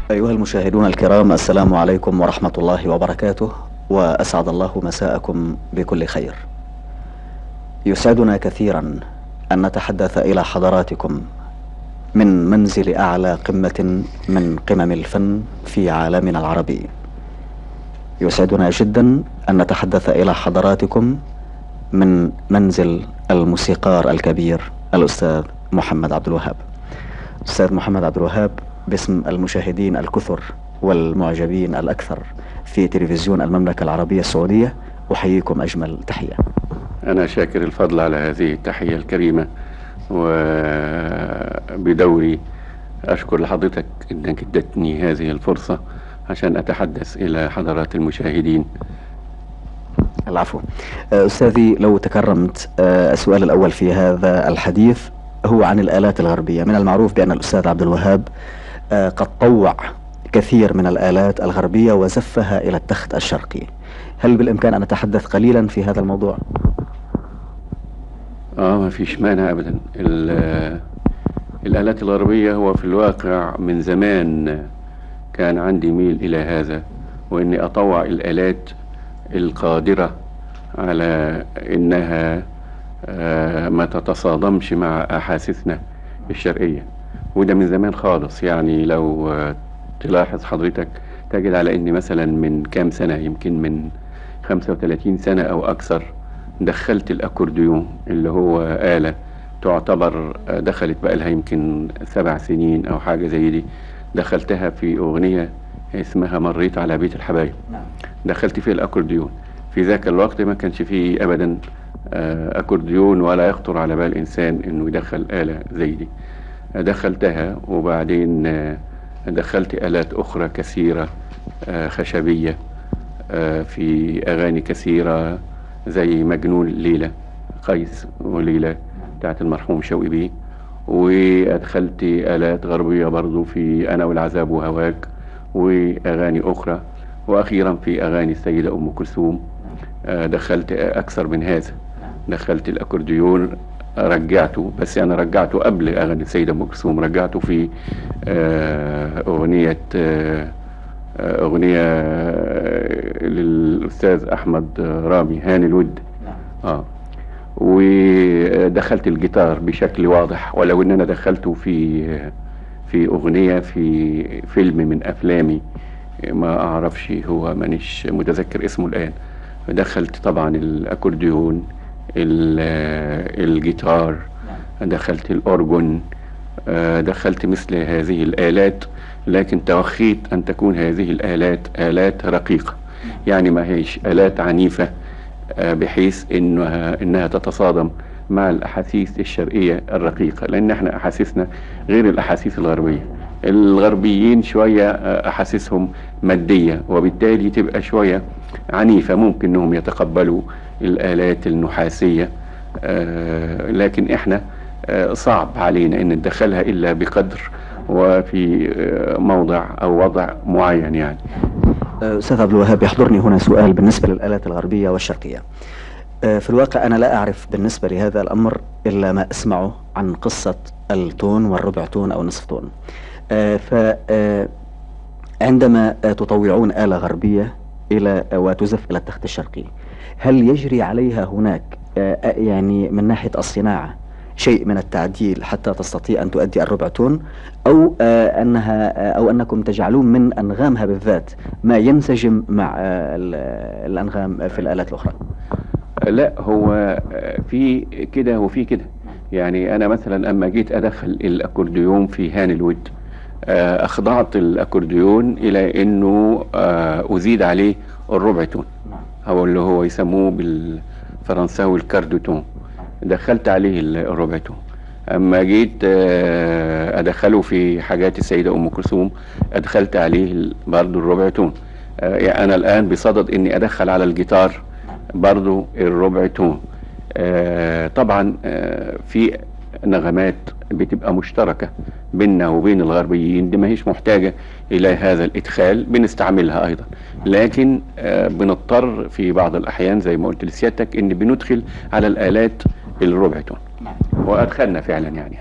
أيها المشاهدون الكرام السلام عليكم ورحمة الله وبركاته وأسعد الله مساءكم بكل خير يسعدنا كثيرا أن نتحدث إلى حضراتكم من منزل أعلى قمة من قمم الفن في عالمنا العربي يسعدنا جدا أن نتحدث إلى حضراتكم من منزل الموسيقار الكبير الأستاذ محمد عبد الوهاب أستاذ محمد عبد الوهاب باسم المشاهدين الكثر والمعجبين الأكثر في تلفزيون المملكة العربية السعودية أحييكم أجمل تحية أنا شاكر الفضل على هذه التحية الكريمة وبدوري أشكر لحضرتك أنك ادتني هذه الفرصة عشان أتحدث إلى حضرات المشاهدين العفو أستاذي لو تكرمت السؤال الأول في هذا الحديث هو عن الآلات الغربية من المعروف بأن الأستاذ عبد الوهاب قد طوع كثير من الآلات الغربية وزفها إلى التخت الشرقي هل بالإمكان أن نتحدث قليلا في هذا الموضوع؟ آه ما فيش مانع أبدا الآلات الغربية هو في الواقع من زمان كان عندي ميل إلى هذا وإني أطوع الآلات القادرة على إنها آه ما تتصادمش مع أحاسيسنا الشرقية وده من زمان خالص يعني لو آه تلاحظ حضرتك تجد على إني مثلا من كام سنة يمكن من 35 سنة أو أكثر دخلت الأكورديون اللي هو آلة تعتبر دخلت بقى لها يمكن سبع سنين أو حاجة زي دي دخلتها في أغنية اسمها مريت على بيت الحبايب دخلت فيها الأكورديون في ذاك الوقت ما كانش فيه أبدا أكورديون ولا يخطر على بال إنسان إنه يدخل آلة زي دي دخلتها وبعدين دخلت آلات أخرى كثيرة خشبية في أغاني كثيرة زي مجنون ليلى قيس وليلى بتاعت المرحوم شوقي بيه وأدخلت آلات غربية برضو في أنا والعذاب وهواك وأغاني أخرى وأخيرا في أغاني السيدة أم كلثوم دخلت أكثر من هذا دخلت الأكورديون رجعته بس أنا رجعته قبل أغاني السيدة أم كلثوم رجعته في أغنية أغنية للأستاذ أحمد رامي هاني الود آه ودخلت الجيتار بشكل واضح ولو ان انا دخلته في في اغنيه في فيلم من افلامي ما اعرفش هو مانيش متذكر اسمه الان دخلت طبعا الاكورديون الجيتار دخلت الاورجون دخلت مثل هذه الالات لكن توخيت ان تكون هذه الالات الات رقيقه يعني ما هيش الات عنيفه بحيث انها انها تتصادم مع الاحاسيس الشرقيه الرقيقه لان احنا احاسيسنا غير الاحاسيس الغربيه الغربيين شويه احاسيسهم ماديه وبالتالي تبقى شويه عنيفه ممكن انهم يتقبلوا الالات النحاسيه لكن احنا صعب علينا ان ندخلها الا بقدر وفي موضع او وضع معين يعني أستاذ عبد الوهاب يحضرني هنا سؤال بالنسبة للآلات الغربية والشرقية في الواقع أنا لا أعرف بالنسبة لهذا الأمر إلا ما أسمعه عن قصة التون والربع تون أو نصف تون فعندما تطوعون آلة غربية إلى وتزف إلى التخت الشرقي هل يجري عليها هناك يعني من ناحية الصناعة شيء من التعديل حتى تستطيع أن تؤدي الربع تون أو آه أنها آه أو أنكم تجعلون من أنغامها بالذات ما ينسجم مع آه الأنغام في الآلات الأخرى لا هو في كده وفي كده يعني أنا مثلا أما جيت أدخل الأكورديون في هان الود أخضعت الأكورديون إلى أنه أزيد عليه الربع تون أو اللي هو يسموه بالفرنساوي الكاردوتون دخلت عليه الربع تون اما جيت ادخله في حاجات السيده ام كلثوم ادخلت عليه برضه الربع تون يعني انا الان بصدد اني ادخل على الجيتار برضه الربع تون طبعا في نغمات بتبقى مشتركة بيننا وبين الغربيين دي ما هيش محتاجة إلى هذا الإدخال بنستعملها أيضا لكن بنضطر في بعض الأحيان زي ما قلت لسيادتك إن بندخل على الآلات الربع تون وأدخلنا فعلا يعني هذا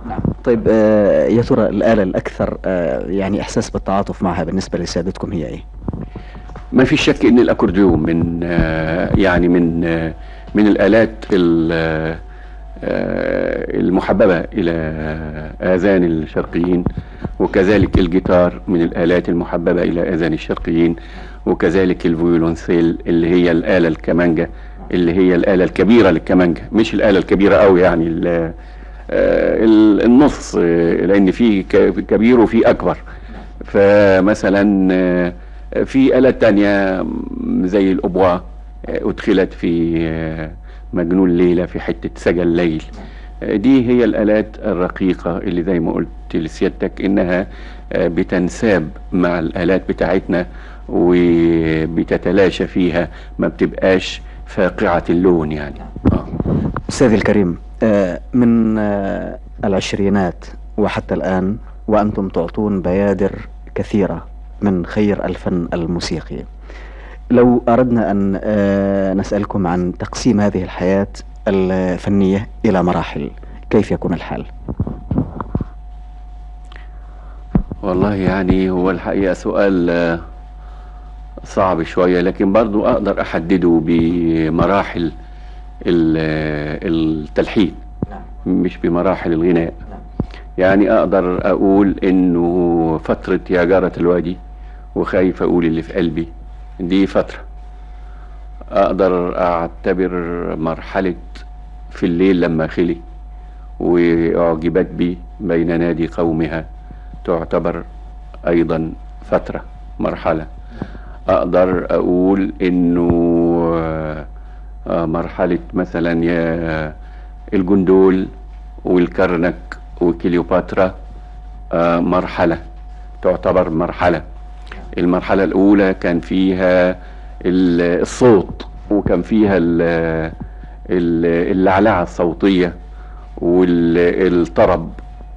طيب آه، يا ترى الآلة الأكثر آه، يعني إحساس بالتعاطف معها بالنسبة لسيادتكم هي إيه؟ ما في شك ان الاكورديون من آه، يعني من آه، من الالات ال- آه، المحببه الى اذان الشرقيين وكذلك الجيتار من الالات المحببه الى اذان الشرقيين وكذلك الفيولونسيل اللي هي الاله الكمانجه اللي هي الاله الكبيره للكمانجه مش الاله الكبيره قوي يعني ال- آه، ال- النص آه، لان في ك- كبير وفي اكبر فمثلا آه، في آلات تانية م- زي الأبوة آه، أدخلت في آه، مجنون ليلة في حتة سجى الليل آه، دي هي الآلات الرقيقة اللي زي ما قلت لسيادتك إنها آه، بتنساب مع الآلات بتاعتنا وبتتلاشى فيها ما بتبقاش فاقعة اللون يعني آه. أستاذي الكريم آه، من آه، العشرينات وحتى الآن وأنتم تعطون بيادر كثيرة من خير الفن الموسيقي لو أردنا أن آه، نسألكم عن تقسيم هذه الحياة الفنية إلى مراحل كيف يكون الحال؟ والله يعني هو الحقيقة سؤال آه، صعب شوية لكن برضو أقدر أحدده بمراحل ال- آه، التلحين مش بمراحل الغناء يعني أقدر أقول إنه فترة يا جارة الوادي وخايف أقول اللي في قلبي دي فترة أقدر أعتبر مرحلة في الليل لما خلي وأعجبت بي بين نادي قومها تعتبر أيضا فترة مرحلة أقدر أقول إنه آه، آه، مرحلة مثلا يا الجندول والكرنك وكليوباترا آه، مرحلة تعتبر مرحلة المرحلة الأولى كان فيها ال- الصوت وكان فيها ال- ال- اللعلعة الصوتية والطرب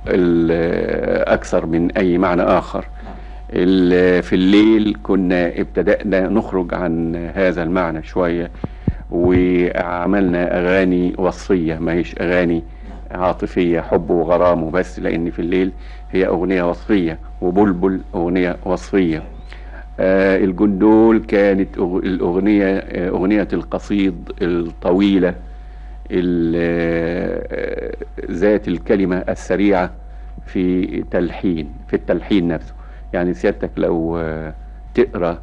أكثر من أي معنى آخر ال- في الليل كنا ابتدأنا نخرج عن هذا المعنى شوية وعملنا أغاني وصفية ما هيش أغاني عاطفية حب وغرام وبس لأن في الليل هي أغنية وصفية وبلبل أغنية وصفية آه الجندول كانت أغ- الأغنية آه، أغنية القصيد الطويلة ال- آه، ذات الكلمة السريعة في تلحين في التلحين نفسه يعني سيادتك لو آه، تقرأ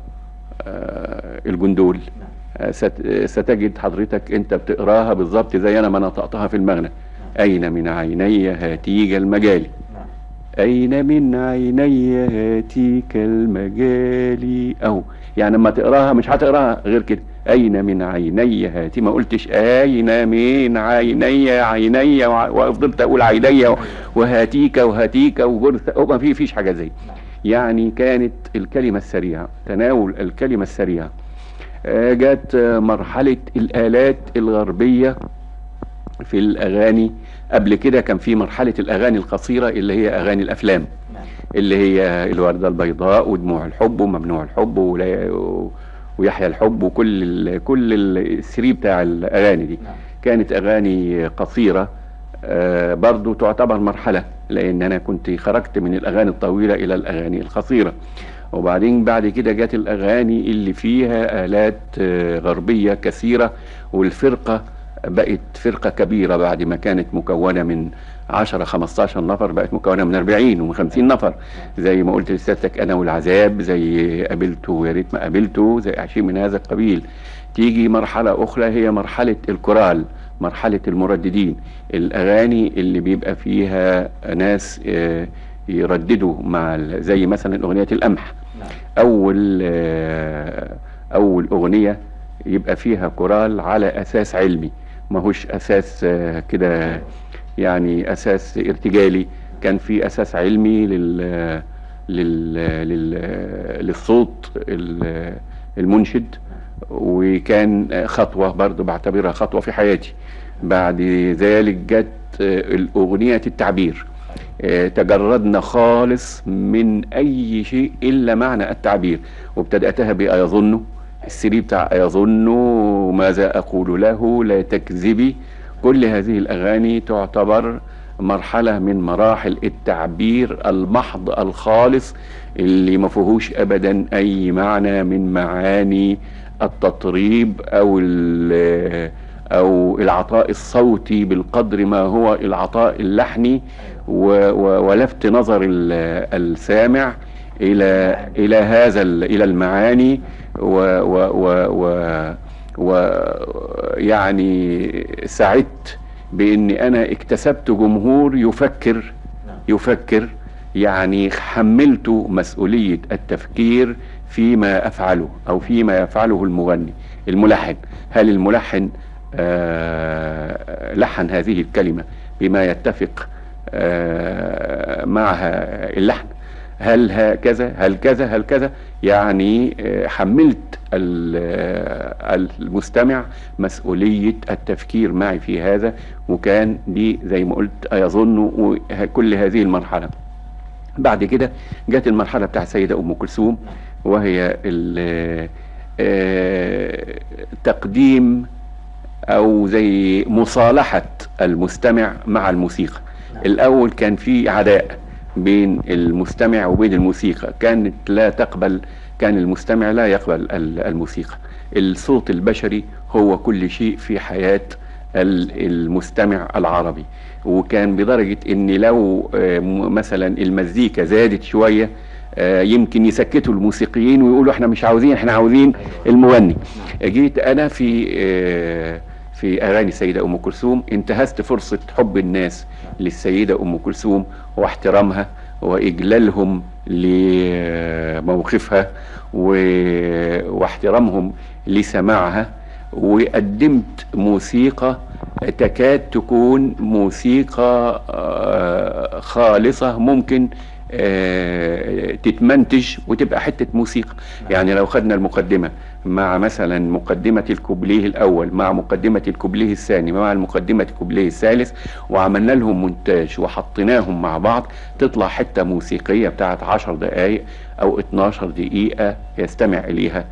آه، الجندول آه، ست- ستجد حضرتك انت بتقراها بالظبط زي انا ما نطقتها في المغنى اين من عيني هاتيج المجال أين من عيني هاتيك المجال أو يعني لما تقراها مش هتقراها غير كده أين من عيني هاتي ما قلتش أين من عيني عيني وع- وفضلت أقول عيني وهاتيك وهاتيك وجرث ما في فيش حاجة زي يعني كانت الكلمة السريعة تناول الكلمة السريعة آه، جت آه، مرحلة الآلات الغربية في الأغاني قبل كده كان في مرحلة الأغاني القصيرة اللي هي أغاني الأفلام اللي هي الوردة البيضاء ودموع الحب وممنوع الحب ولا- و- ويحيى الحب وكل ال كل ال- السري بتاع الأغاني دي كانت أغاني قصيرة آه، برضو تعتبر مرحلة لأن أنا كنت خرجت من الأغاني الطويلة إلى الأغاني القصيرة وبعدين بعد كده جت الأغاني اللي فيها آلات آه، غربية كثيرة والفرقة بقت فرقة كبيرة بعد ما كانت مكونة من 10 15 نفر بقت مكونة من 40 ومن 50 نفر زي ما قلت لسيادتك أنا والعذاب زي قابلته ويا ريت ما قابلته زي عشرين من هذا القبيل تيجي مرحلة أخرى هي مرحلة الكورال مرحلة المرددين الأغاني اللي بيبقى فيها ناس آه، يرددوا مع ال- زي مثلا أغنية القمح أول آه، أول أغنية يبقى فيها كورال على أساس علمي ماهوش أساس آه، كده يعني أساس ارتجالي كان في أساس علمي لل لل لل للصوت ال- المنشد وكان خطوة برضو بعتبرها خطوة في حياتي بعد ذلك جت آه، الأغنية التعبير آه، تجردنا خالص من أي شيء إلا معنى التعبير وابتدأتها بأيظن السري بتاع أيظن ماذا أقول له لا تكذبي كل هذه الأغاني تعتبر مرحلة من مراحل التعبير المحض الخالص اللي ما فيهوش ابدا اي معنى من معاني التطريب او او العطاء الصوتي بالقدر ما هو العطاء اللحني ولفت نظر السامع الى الى هذا الى المعاني و و و و يعني سعدت باني انا اكتسبت جمهور يفكر يفكر يعني حملته مسؤولية التفكير فيما افعله او فيما يفعله المغني الملحن هل الملحن آه لحن هذه الكلمة بما يتفق آه معها اللحن هل هكذا هل كذا هل كذا يعني آه، حملت المستمع مسؤولية التفكير معي في هذا وكان دي زي ما قلت يظن كل هذه المرحلة بعد كده جت المرحلة بتاع السيدة أم كلثوم وهي آه، تقديم أو زي مصالحة المستمع مع الموسيقى الأول كان في عداء بين المستمع وبين الموسيقى كانت لا تقبل كان المستمع لا يقبل الموسيقى الصوت البشري هو كل شيء في حياة المستمع العربي وكان بدرجة ان لو آه، مثلا المزيكا زادت شوية آه، يمكن يسكتوا الموسيقيين ويقولوا احنا مش عاوزين احنا عاوزين المغني جيت انا في آه، في اغاني السيده ام كلثوم انتهزت فرصه حب الناس للسيده ام كلثوم واحترامها واجلالهم لموقفها واحترامهم لسماعها وقدمت موسيقى تكاد تكون موسيقى آه، خالصة ممكن آه، تتمنتج وتبقى حتة موسيقى نعم. يعني لو خدنا المقدمة مع مثلا مقدمة الكوبليه الأول مع مقدمة الكوبليه الثاني مع مقدمة الكوبليه الثالث وعملنا لهم مونتاج وحطيناهم مع بعض تطلع حتة موسيقية بتاعت 10 دقايق أو 12 دقيقة يستمع إليها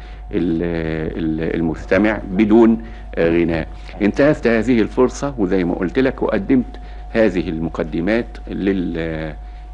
المستمع بدون غناء انتهزت هذه الفرصة وزي ما قلت لك وقدمت هذه المقدمات لل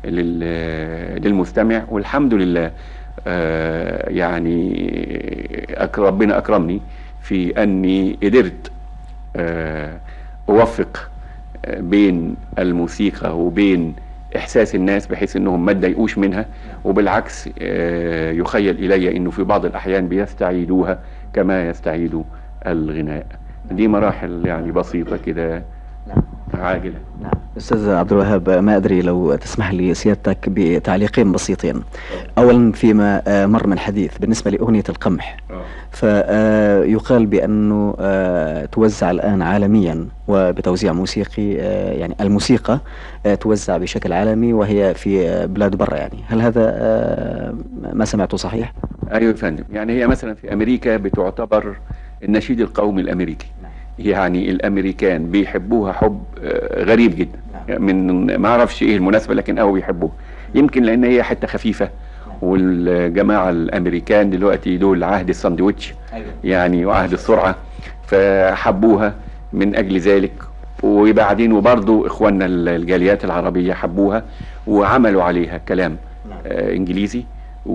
للمستمع والحمد لله آه يعني أك ربنا أكرمني في أني قدرت آه أوفق آه، بين الموسيقى وبين إحساس الناس بحيث أنهم ما تضايقوش منها وبالعكس آه، يخيل إلي أنه في بعض الأحيان بيستعيدوها كما يستعيدوا الغناء دي مراحل يعني بسيطة كده نعم. عاجلة نعم أستاذ عبد الوهاب ما أدري لو تسمح لي سيادتك بتعليقين بسيطين أولا فيما آه، مر من حديث بالنسبة لأغنية القمح آه. فيقال بأنه آه، توزع الآن عالميا وبتوزيع موسيقي يعني الموسيقى توزع بشكل عالمي وهي في بلاد برا يعني هل هذا ما سمعته صحيح؟ أيوة يا فندم يعني هي مثلا في أمريكا بتعتبر النشيد القومي الأمريكي يعني الامريكان بيحبوها حب آه، غريب جدا نعم. من ما اعرفش ايه المناسبه لكن قوي بيحبوها يمكن لان هي حته خفيفه نعم. والجماعه الامريكان دلوقتي دول عهد الساندويتش أيوة. يعني وعهد السرعه فحبوها من اجل ذلك وبعدين وبرضه اخواننا الجاليات العربيه حبوها وعملوا عليها كلام نعم. آه انجليزي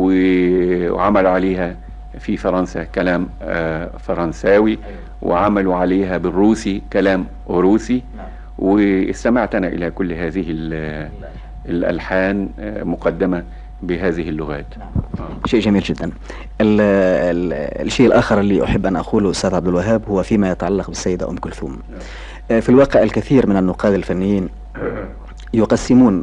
وعملوا عليها في فرنسا كلام آه فرنساوي أيوة. وعملوا عليها بالروسي كلام روسي نعم. واستمعت أنا إلى كل هذه الألحان آه، مقدمة بهذه اللغات نعم. آه. شيء جميل جدا ال ال الشيء الآخر اللي أحب أن أقوله أستاذ عبد الوهاب هو فيما يتعلق بالسيدة أم كلثوم نعم. آه، في الواقع الكثير من النقاد الفنيين يقسمون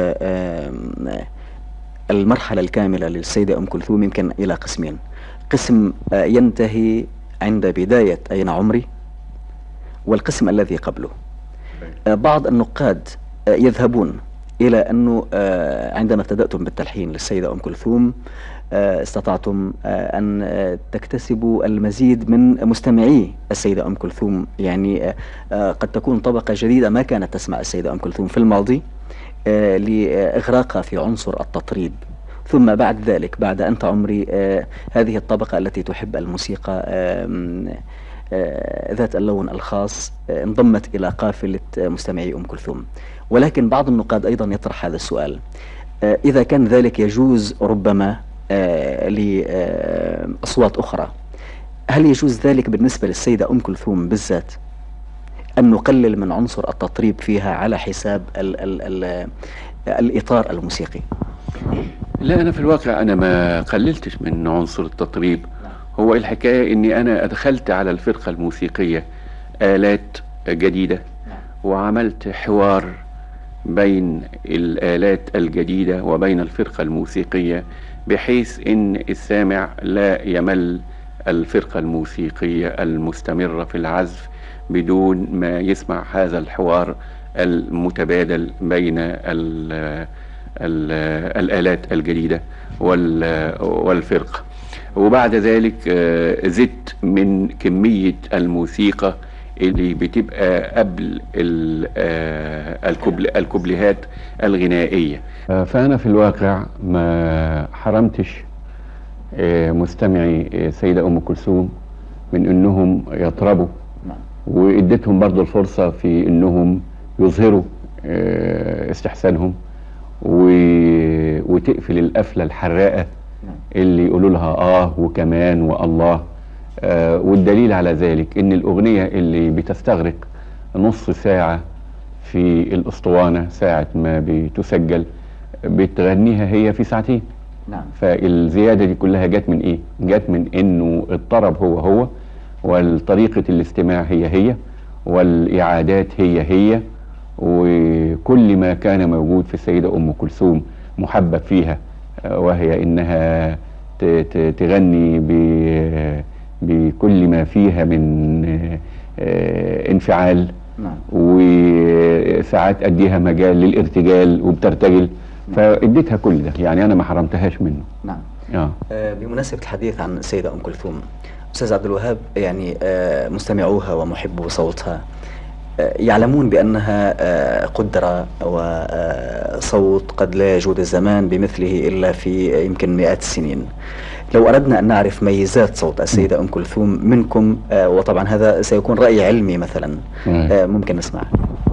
المرحلة الكاملة للسيدة أم كلثوم يمكن إلى قسمين قسم ينتهي عند بداية أين عمري والقسم الذي قبله آه، بعض النقاد آه، يذهبون إلى أنه آه، عندما ابتدأتم بالتلحين للسيدة أم كلثوم استطعتم أن تكتسبوا المزيد من مستمعي السيدة أم كلثوم يعني قد تكون طبقة جديدة ما كانت تسمع السيدة أم كلثوم في الماضي لإغراقها في عنصر التطريب ثم بعد ذلك بعد أنت عمري آه هذه الطبقة التي تحب الموسيقى آه ذات اللون الخاص انضمت إلى قافلة مستمعي أم كلثوم ولكن بعض النقاد أيضا يطرح هذا السؤال إذا كان ذلك يجوز ربما لأصوات أخرى هل يجوز ذلك بالنسبة للسيدة أم كلثوم بالذات أن نقلل من عنصر التطريب فيها على حساب ال ال ال الإطار الموسيقي لا أنا في الواقع أنا ما قللتش من عنصر التطريب هو الحكاية أني أنا أدخلت على الفرقة الموسيقية آلات جديدة وعملت حوار بين الآلات الجديدة وبين الفرقة الموسيقية بحيث أن السامع لا يمل الفرقة الموسيقية المستمرة في العزف بدون ما يسمع هذا الحوار المتبادل بين ال ال الآلات الجديدة والفرقة وبعد ذلك آه، زدت من كمية الموسيقى اللي بتبقى قبل آه، الكوبليهات الغنائية آه، فأنا في الواقع ما حرمتش مستمعي سيدة أم كلثوم من أنهم يطربوا نعم. واديتهم برضو الفرصة في أنهم يظهروا استحسانهم وتقفل القفلة الحراقة نعم. اللي يقولوا لها آه وكمان والله آه والدليل على ذلك ان الاغنية اللي بتستغرق نص ساعة في الاسطوانة ساعة ما بتسجل بتغنيها هي في ساعتين نعم. فالزيادة دي كلها جت من ايه جت من انه الطرب هو هو والطريقة الاستماع هي هي والاعادات هي هي وكل ما كان موجود في السيدة ام كلثوم محبب فيها آه، وهي انها تغني بكل ما فيها من آه، انفعال نعم. وساعات اديها مجال للارتجال وبترتجل نعم. فاديتها كل ده يعني انا ما حرمتهاش منه نعم آه. آه بمناسبه الحديث عن السيده ام كلثوم استاذ عبد الوهاب يعني آه مستمعوها ومحبو صوتها آه يعلمون بأنها آه قدرة وصوت قد لا يجود الزمان بمثله إلا في يمكن مئات السنين لو أردنا أن نعرف ميزات صوت السيدة أم كلثوم منكم آه وطبعا هذا سيكون رأي علمي مثلا آه ممكن نسمع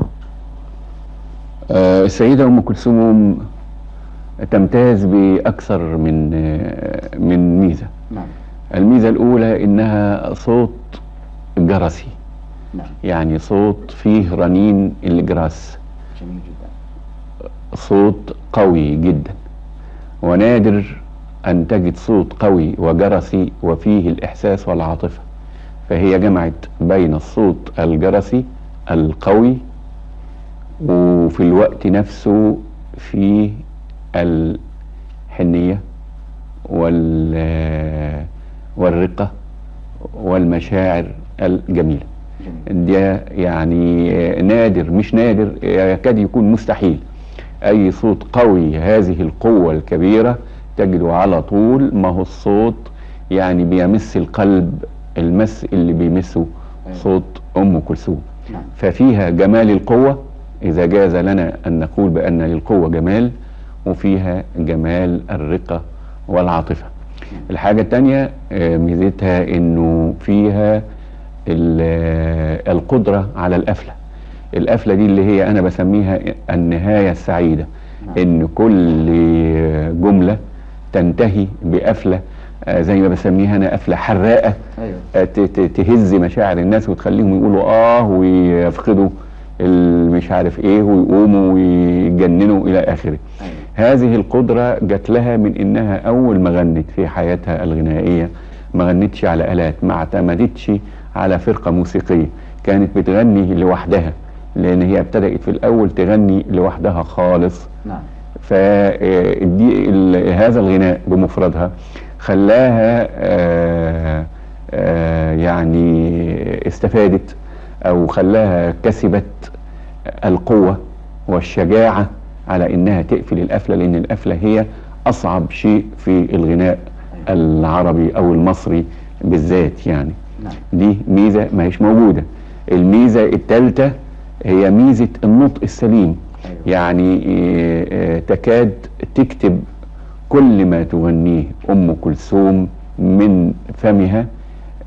آه السيدة أم كلثوم تمتاز بأكثر من آه من ميزة نعم. الميزة الأولى إنها صوت جرسي نعم. يعني صوت فيه رنين الجراس جميل جدا صوت قوي جدا ونادر أن تجد صوت قوي وجرسي وفيه الإحساس والعاطفة فهي جمعت بين الصوت الجرسي القوي وفي الوقت نفسه فيه الحنية والرقة والمشاعر الجميلة ده يعني نادر مش نادر يكاد يكون مستحيل أي صوت قوي هذه القوة الكبيرة تجده على طول ما هو الصوت يعني بيمس القلب المس اللي بيمسه أيوة. صوت ام كلثوم نعم. ففيها جمال القوه اذا جاز لنا ان نقول بان للقوه جمال وفيها جمال الرقه والعاطفه نعم. الحاجه الثانيه آه، ميزتها انه فيها القدره على القفله القفله دي اللي هي انا بسميها النهايه السعيده نعم. ان كل جمله تنتهي بقفله آه زي ما بسميها انا قفله حراقه أيوة. آه تهز مشاعر الناس وتخليهم يقولوا اه ويفقدوا مش عارف ايه ويقوموا ويجننوا الى اخره أيوة. هذه القدره جات لها من انها اول ما غنت في حياتها الغنائيه ما غنتش على الات ما اعتمدتش على فرقه موسيقيه كانت بتغني لوحدها لان هي ابتدات في الاول تغني لوحدها خالص نعم فدي هذا الغناء بمفردها خلاها آه، آه، يعني استفادت او خلاها كسبت القوة والشجاعة على انها تقفل القفلة لان القفلة هي اصعب شيء في الغناء العربي او المصري بالذات يعني نعم. دي ميزة ما هيش موجودة الميزة الثالثة هي ميزة النطق السليم أيوة. يعني آه، آه، تكاد تكتب كل ما تغنيه ام كلثوم من فمها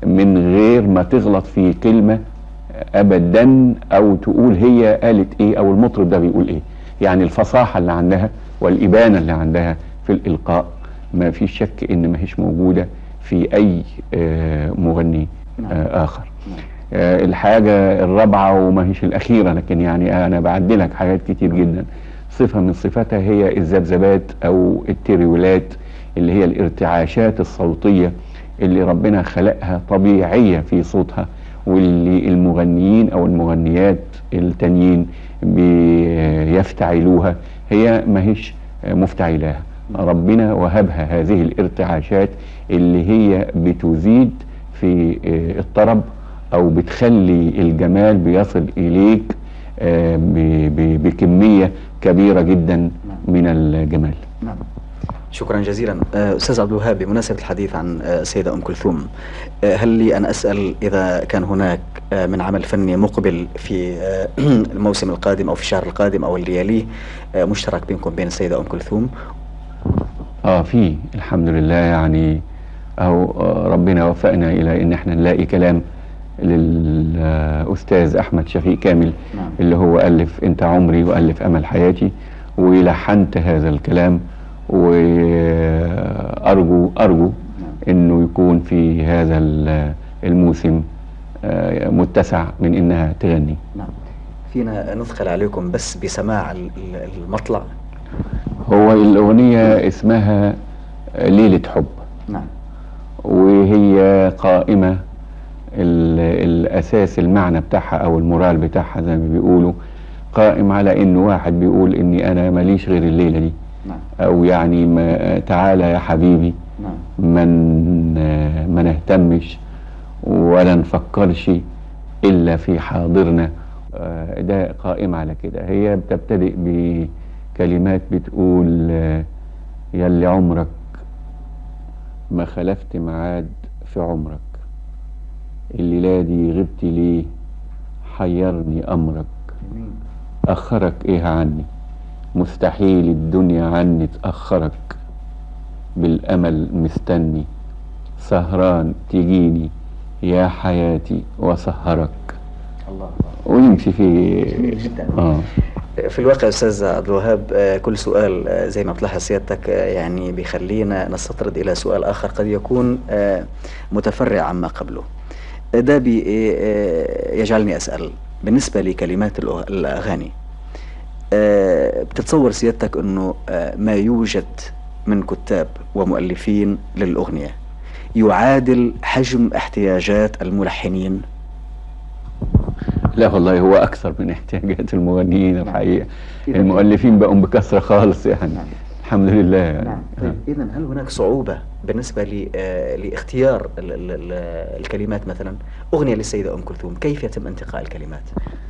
من غير ما تغلط في كلمة ابدا او تقول هي قالت ايه او المطرب ده بيقول ايه يعني الفصاحة اللي عندها والابانة اللي عندها في الالقاء ما في شك ان ما هيش موجودة في اي آه، مغني آه، اخر آه، الحاجة الرابعة وما هيش الأخيرة لكن يعني أنا بعدلك حاجات كتير جدا صفة من صفاتها هي الذبذبات أو التريولات اللي هي الارتعاشات الصوتية اللي ربنا خلقها طبيعية في صوتها واللي المغنيين أو المغنيات التانيين بيفتعلوها هي ما هيش مفتعلاها ربنا وهبها هذه الارتعاشات اللي هي بتزيد في آه، الطرب او بتخلي الجمال بيصل اليك آه، ب- ب- بكميه كبيره جدا من الجمال نعم شكرا جزيلا آه، استاذ عبد الوهاب بمناسبه الحديث عن آه، السيده ام كلثوم آه، هل لي ان اسال اذا كان هناك آه، من عمل فني مقبل في آه، الموسم القادم او في الشهر القادم او اللي يليه آه، مشترك بينكم بين السيده ام كلثوم اه في الحمد لله يعني اهو آه، ربنا وفقنا الى ان احنا نلاقي كلام للاستاذ احمد شفيق كامل نعم. اللي هو الف انت عمري والف امل حياتي ولحنت هذا الكلام وارجو ارجو انه يكون في هذا ال- الموسم آه، متسع من انها تغني نعم فينا ندخل عليكم بس بسماع ال- ال- المطلع هو الاغنيه اسمها ليله حب نعم وهي قائمة ال- الأساس المعنى بتاعها أو المورال بتاعها زي ما بيقولوا قائم على إنه واحد بيقول إني أنا ماليش غير الليلة دي نعم أو يعني ما تعالى يا حبيبي نعم من ما نهتمش ولا نفكرش إلا في حاضرنا آه، ده قائم على كده هي بتبتدئ بكلمات بتقول آه، يلي عمرك ما خلفت ميعاد في عمرك الليلة دي غبت ليه حيرني أمرك أخرك إيه عني مستحيل الدنيا عني تأخرك بالأمل مستني سهران تجيني يا حياتي وسهرك الله ويمشي في جميل جدا. آه. في الواقع استاذ عبد الوهاب آه، كل سؤال آه، زي ما بتلاحظ سيادتك آه، يعني بيخلينا نستطرد الى سؤال اخر قد يكون آه، متفرع عما قبله آه، ده بي آه، يجعلني اسال بالنسبه لكلمات الأغ- الاغاني آه، بتتصور سيادتك انه آه، ما يوجد من كتاب ومؤلفين للاغنيه يعادل حجم احتياجات الملحنين لا والله هو أكثر من احتياجات المغنيين الحقيقة إذا- المؤلفين بقوا بكثرة خالص يعني نعم. الحمد لله يعني نعم آه. طيب اذا هل هناك صعوبه بالنسبه ل آه، لاختيار ال ال ال الكلمات مثلا اغنيه للسيده ام كلثوم كيف يتم انتقاء الكلمات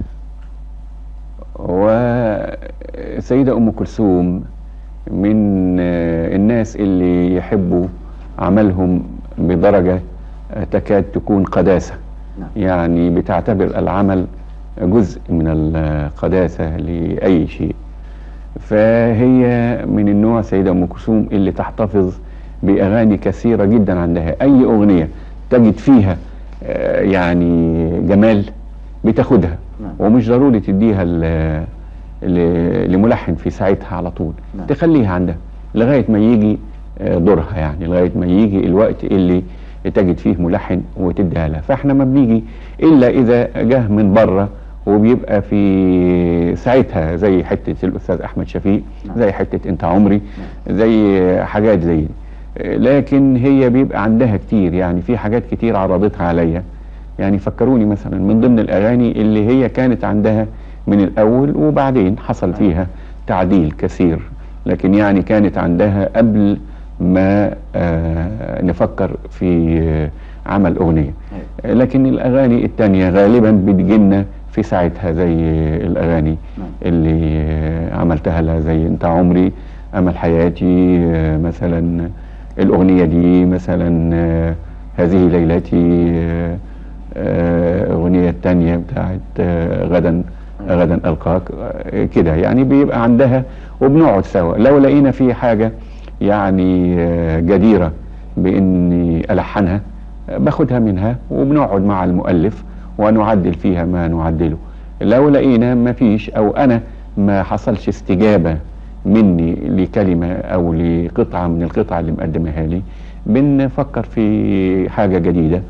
والسيدة أم كلثوم من آه، الناس اللي يحبوا عملهم بدرجة آه، تكاد تكون قداسة نعم. يعني بتعتبر العمل جزء من القداسة لأي شيء فهي من النوع سيدة أم كلثوم اللي تحتفظ بأغاني كثيرة جدا عندها أي أغنية تجد فيها آه، يعني جمال بتاخدها نعم. ومش ضروري تديها ل- ل- لملحن في ساعتها على طول نعم. تخليها عندها لغاية ما يجي آه، دورها يعني لغاية ما يجي الوقت اللي تجد فيه ملحن وتديها لها فاحنا ما بنيجي إلا إذا جه من بره وبيبقى في ساعتها زي حتة الأستاذ أحمد شفيق نعم. زي حتة أنت عمري زي حاجات زي دي آه، لكن هي بيبقى عندها كتير يعني في حاجات كتير عرضتها عليا يعني فكروني مثلا من ضمن الأغاني اللي هي كانت عندها من الأول وبعدين حصل فيها تعديل كثير لكن يعني كانت عندها قبل ما آه نفكر في آه عمل أغنية آه، لكن الأغاني التانية غالبا بتجينا في ساعتها زي الأغاني نعم. اللي آه، عملتها لها زي انت عمري امل حياتي آه، مثلا الاغنيه دي مثلا آه، هذه ليلتي آه، آه، اغنيه التانية بتاعت آه، غدا غدا القاك آه، كده يعني بيبقى عندها وبنقعد سوا لو لقينا في حاجه يعني آه، جديره باني الحنها باخدها منها وبنقعد مع المؤلف ونعدل فيها ما نعدله لو لقينا ما فيش او انا ما حصلش استجابة مني لكلمة او لقطعة من القطع اللي مقدمها لي بنفكر في حاجة جديدة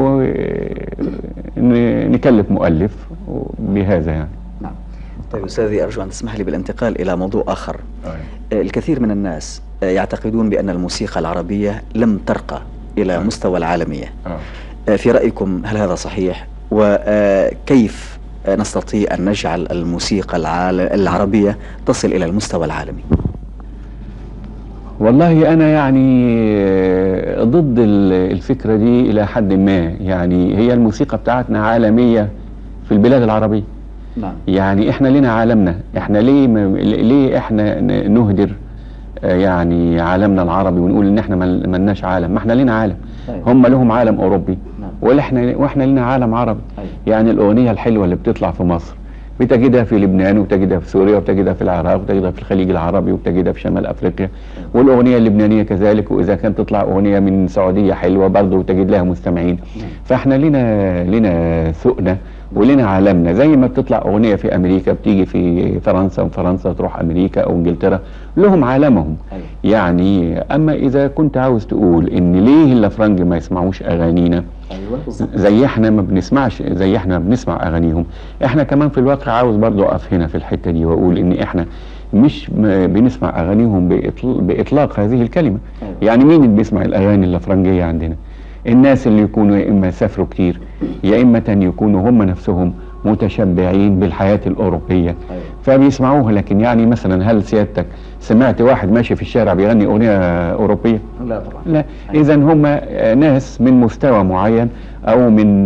ونكلف مؤلف بهذا يعني نعم طيب أستاذي أرجو أن تسمح لي بالانتقال إلى موضوع آخر آه، الكثير من الناس آه، يعتقدون بأن الموسيقى العربية لم ترقى إلى مستوى العالمية آه، في رأيكم هل هذا صحيح وكيف نستطيع أن نجعل الموسيقى العربية تصل إلى المستوى العالمي والله أنا يعني ضد الفكرة دي إلى حد ما يعني هي الموسيقى بتاعتنا عالمية في البلاد العربية نعم. يعني احنا لنا عالمنا احنا ليه م... ليه احنا نهدر يعني عالمنا العربي ونقول ان احنا ملناش عالم ما احنا لنا عالم طيب. هم لهم عالم اوروبي نعم. واحنا واحنا لنا عالم عربي طيب. يعني الاغنيه الحلوه اللي بتطلع في مصر بتجدها في لبنان وبتجدها في سوريا وبتجدها في العراق وبتجدها في الخليج العربي وبتجدها في شمال افريقيا والاغنيه اللبنانيه كذلك واذا كانت تطلع اغنيه من سعوديه حلوه برضه تجد لها مستمعين فاحنا لنا لنا سؤنا ولنا عالمنا زي ما بتطلع اغنيه في امريكا بتيجي في فرنسا وفرنسا تروح امريكا او انجلترا لهم عالمهم يعني اما اذا كنت عاوز تقول ان ليه الافرنج ما يسمعوش اغانينا ايوه زي احنا ما بنسمعش زي احنا ما بنسمع اغانيهم احنا كمان في الواقع عاوز برضو اقف هنا في الحته دي واقول ان احنا مش بنسمع اغانيهم باطلاق هذه الكلمه أيوة. يعني مين اللي بيسمع الاغاني الافرنجيه عندنا الناس اللي يكونوا يا اما سافروا كتير يا اما يكونوا هم نفسهم متشبعين بالحياة الأوروبية أيوة. فبيسمعوها لكن يعني مثلا هل سيادتك سمعت واحد ماشي في الشارع بيغني أغنية أوروبية؟ لا طبعا لا أيوة. إذا هم ناس من مستوى معين أو من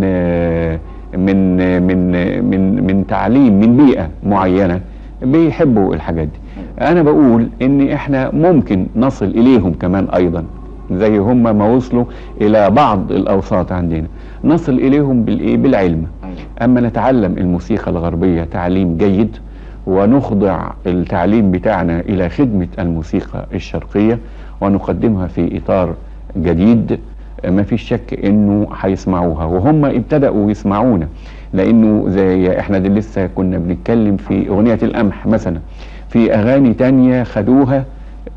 من من من من تعليم من بيئة معينة بيحبوا الحاجات دي أيوة. أنا بقول إن إحنا ممكن نصل إليهم كمان أيضا زي هم ما وصلوا إلى بعض الأوساط عندنا نصل إليهم بالإيه بالعلم أما نتعلم الموسيقى الغربية تعليم جيد ونخضع التعليم بتاعنا إلى خدمة الموسيقى الشرقية ونقدمها في إطار جديد ما فيش شك انه هيسمعوها وهم ابتدأوا يسمعونا لانه زي احنا دي لسه كنا بنتكلم في اغنية القمح مثلا في اغاني تانية خدوها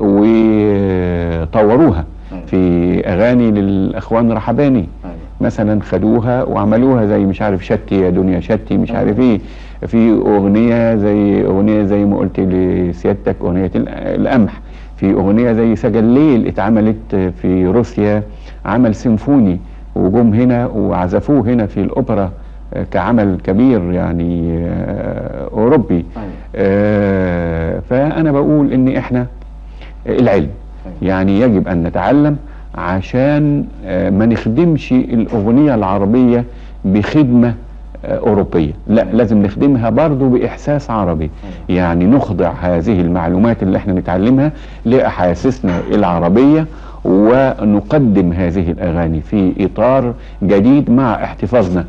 وطوروها في اغاني للاخوان رحباني مثلا خدوها وعملوها زي مش عارف شتي يا دنيا شتي مش عارف ايه في اغنيه زي اغنيه زي ما قلت لسيادتك اغنيه القمح في اغنيه زي سجل الليل اتعملت في روسيا عمل سيمفوني وجم هنا وعزفوه هنا في الاوبرا كعمل كبير يعني اوروبي آه فانا بقول ان احنا العلم يعني يجب ان نتعلم عشان آه، ما نخدمش الأغنية العربية بخدمة آه، أوروبية لا لازم نخدمها برضو بإحساس عربي يعني نخضع هذه المعلومات اللي احنا نتعلمها لأحاسيسنا العربية ونقدم هذه الأغاني في إطار جديد مع احتفاظنا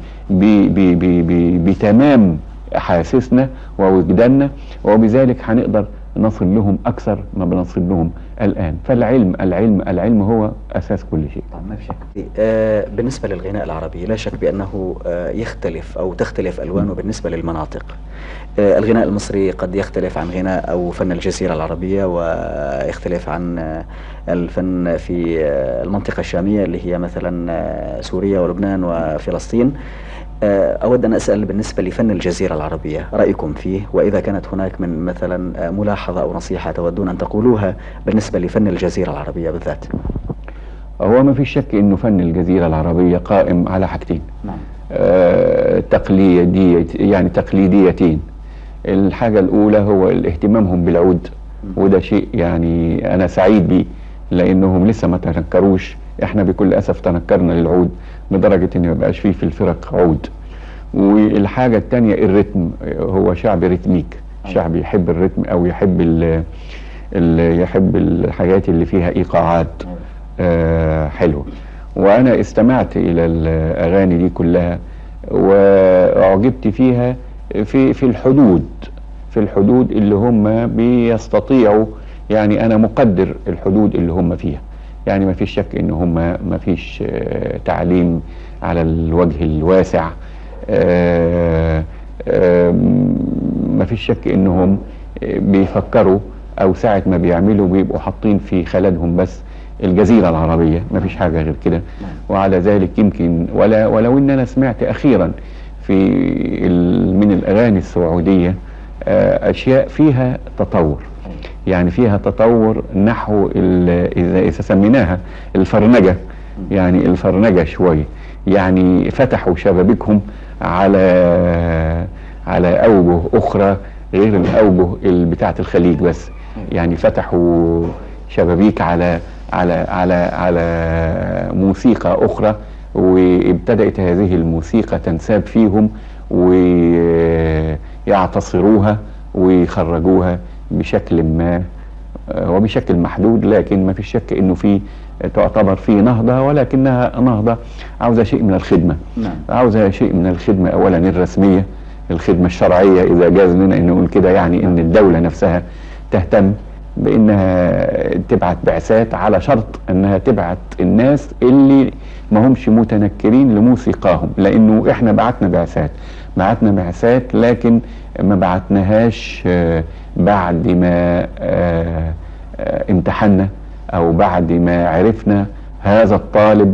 بتمام أحاسيسنا ووجداننا وبذلك هنقدر نصل لهم أكثر ما بنصل لهم الآن فالعلم العلم العلم هو أساس كل شيء طبعا ما في شك آه بالنسبة للغناء العربي لا شك بأنه آه يختلف أو تختلف ألوانه بالنسبة للمناطق آه الغناء المصري قد يختلف عن غناء أو فن الجزيرة العربية ويختلف عن آه الفن في آه المنطقة الشامية اللي هي مثلا آه سوريا ولبنان وفلسطين آه، أود أن أسأل بالنسبة لفن الجزيرة العربية رأيكم فيه وإذا كانت هناك من مثلا آه، ملاحظة أو نصيحة تودون أن تقولوها بالنسبة لفن الجزيرة العربية بالذات هو ما في شك أنه فن الجزيرة العربية قائم على حاجتين نعم. آه تقليدية يعني تقليديتين الحاجة الأولى هو اهتمامهم بالعود وده شيء يعني أنا سعيد بيه لأنهم لسه ما تنكروش احنا بكل أسف تنكرنا للعود بدرجة ان مبقاش فيه في الفرق عود والحاجة التانية الريتم هو شعب ريتميك شعب يحب الريتم او يحب ال ال يحب الحاجات اللي فيها ايقاعات آه حلوة وانا استمعت الى الاغاني دي كلها واعجبت فيها في في الحدود في الحدود اللي هم بيستطيعوا يعني انا مقدر الحدود اللي هم فيها يعني ما فيش شك ان هم ما فيش آه، تعليم على الوجه الواسع آه، آه، ما فيش شك انهم آه، بيفكروا او ساعة ما بيعملوا بيبقوا حاطين في خلدهم بس الجزيرة العربية ما فيش حاجة غير كده وعلى ذلك يمكن ولا ولو ان انا سمعت اخيرا في ال- من الاغاني السعودية آه، اشياء فيها تطور يعني فيها تطور نحو ال- اذا اذا سميناها الفرنجة يعني الفرنجة شوية يعني فتحوا شبابيكهم على على اوجه اخرى غير الاوجه ال- بتاعه الخليج بس يعني فتحوا شبابيك على على على على موسيقى اخرى وابتدات هذه الموسيقى تنساب فيهم ويعتصروها ويخرجوها بشكل ما آه، وبشكل محدود لكن ما في شك انه في تعتبر في نهضه ولكنها نهضه عاوزه شيء من الخدمه نعم. عاوزه شيء من الخدمه اولا الرسميه الخدمه الشرعيه اذا جاز لنا ان نقول كده يعني ان الدوله نفسها تهتم بانها تبعت بعثات على شرط انها تبعت الناس اللي ما همش متنكرين لموسيقاهم لانه احنا بعتنا بعثات بعتنا بعثات لكن ما بعتناهاش آه، بعد ما آه، آه، امتحنا او بعد ما عرفنا هذا الطالب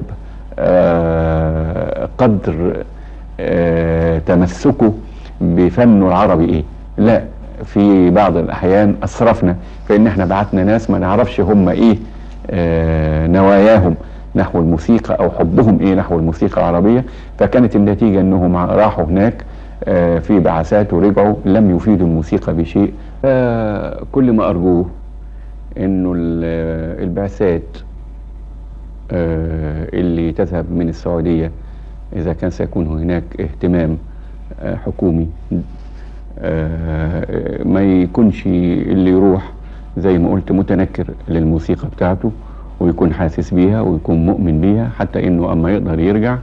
آه، قدر آه، تمسكه بفنه العربي ايه لا في بعض الاحيان اسرفنا فان احنا بعتنا ناس ما نعرفش هم ايه آه، نواياهم نحو الموسيقى او حبهم ايه نحو الموسيقى العربيه فكانت النتيجه انهم راحوا هناك آه، في بعثات ورجعوا لم يفيدوا الموسيقى بشيء آه، كل ما ارجوه انه ال- البعثات آه، اللي تذهب من السعودية إذا كان سيكون هناك اهتمام آه، حكومي آه، ما يكونش اللي يروح زي ما قلت متنكر للموسيقى بتاعته ويكون حاسس بيها ويكون مؤمن بيها حتى انه اما يقدر يرجع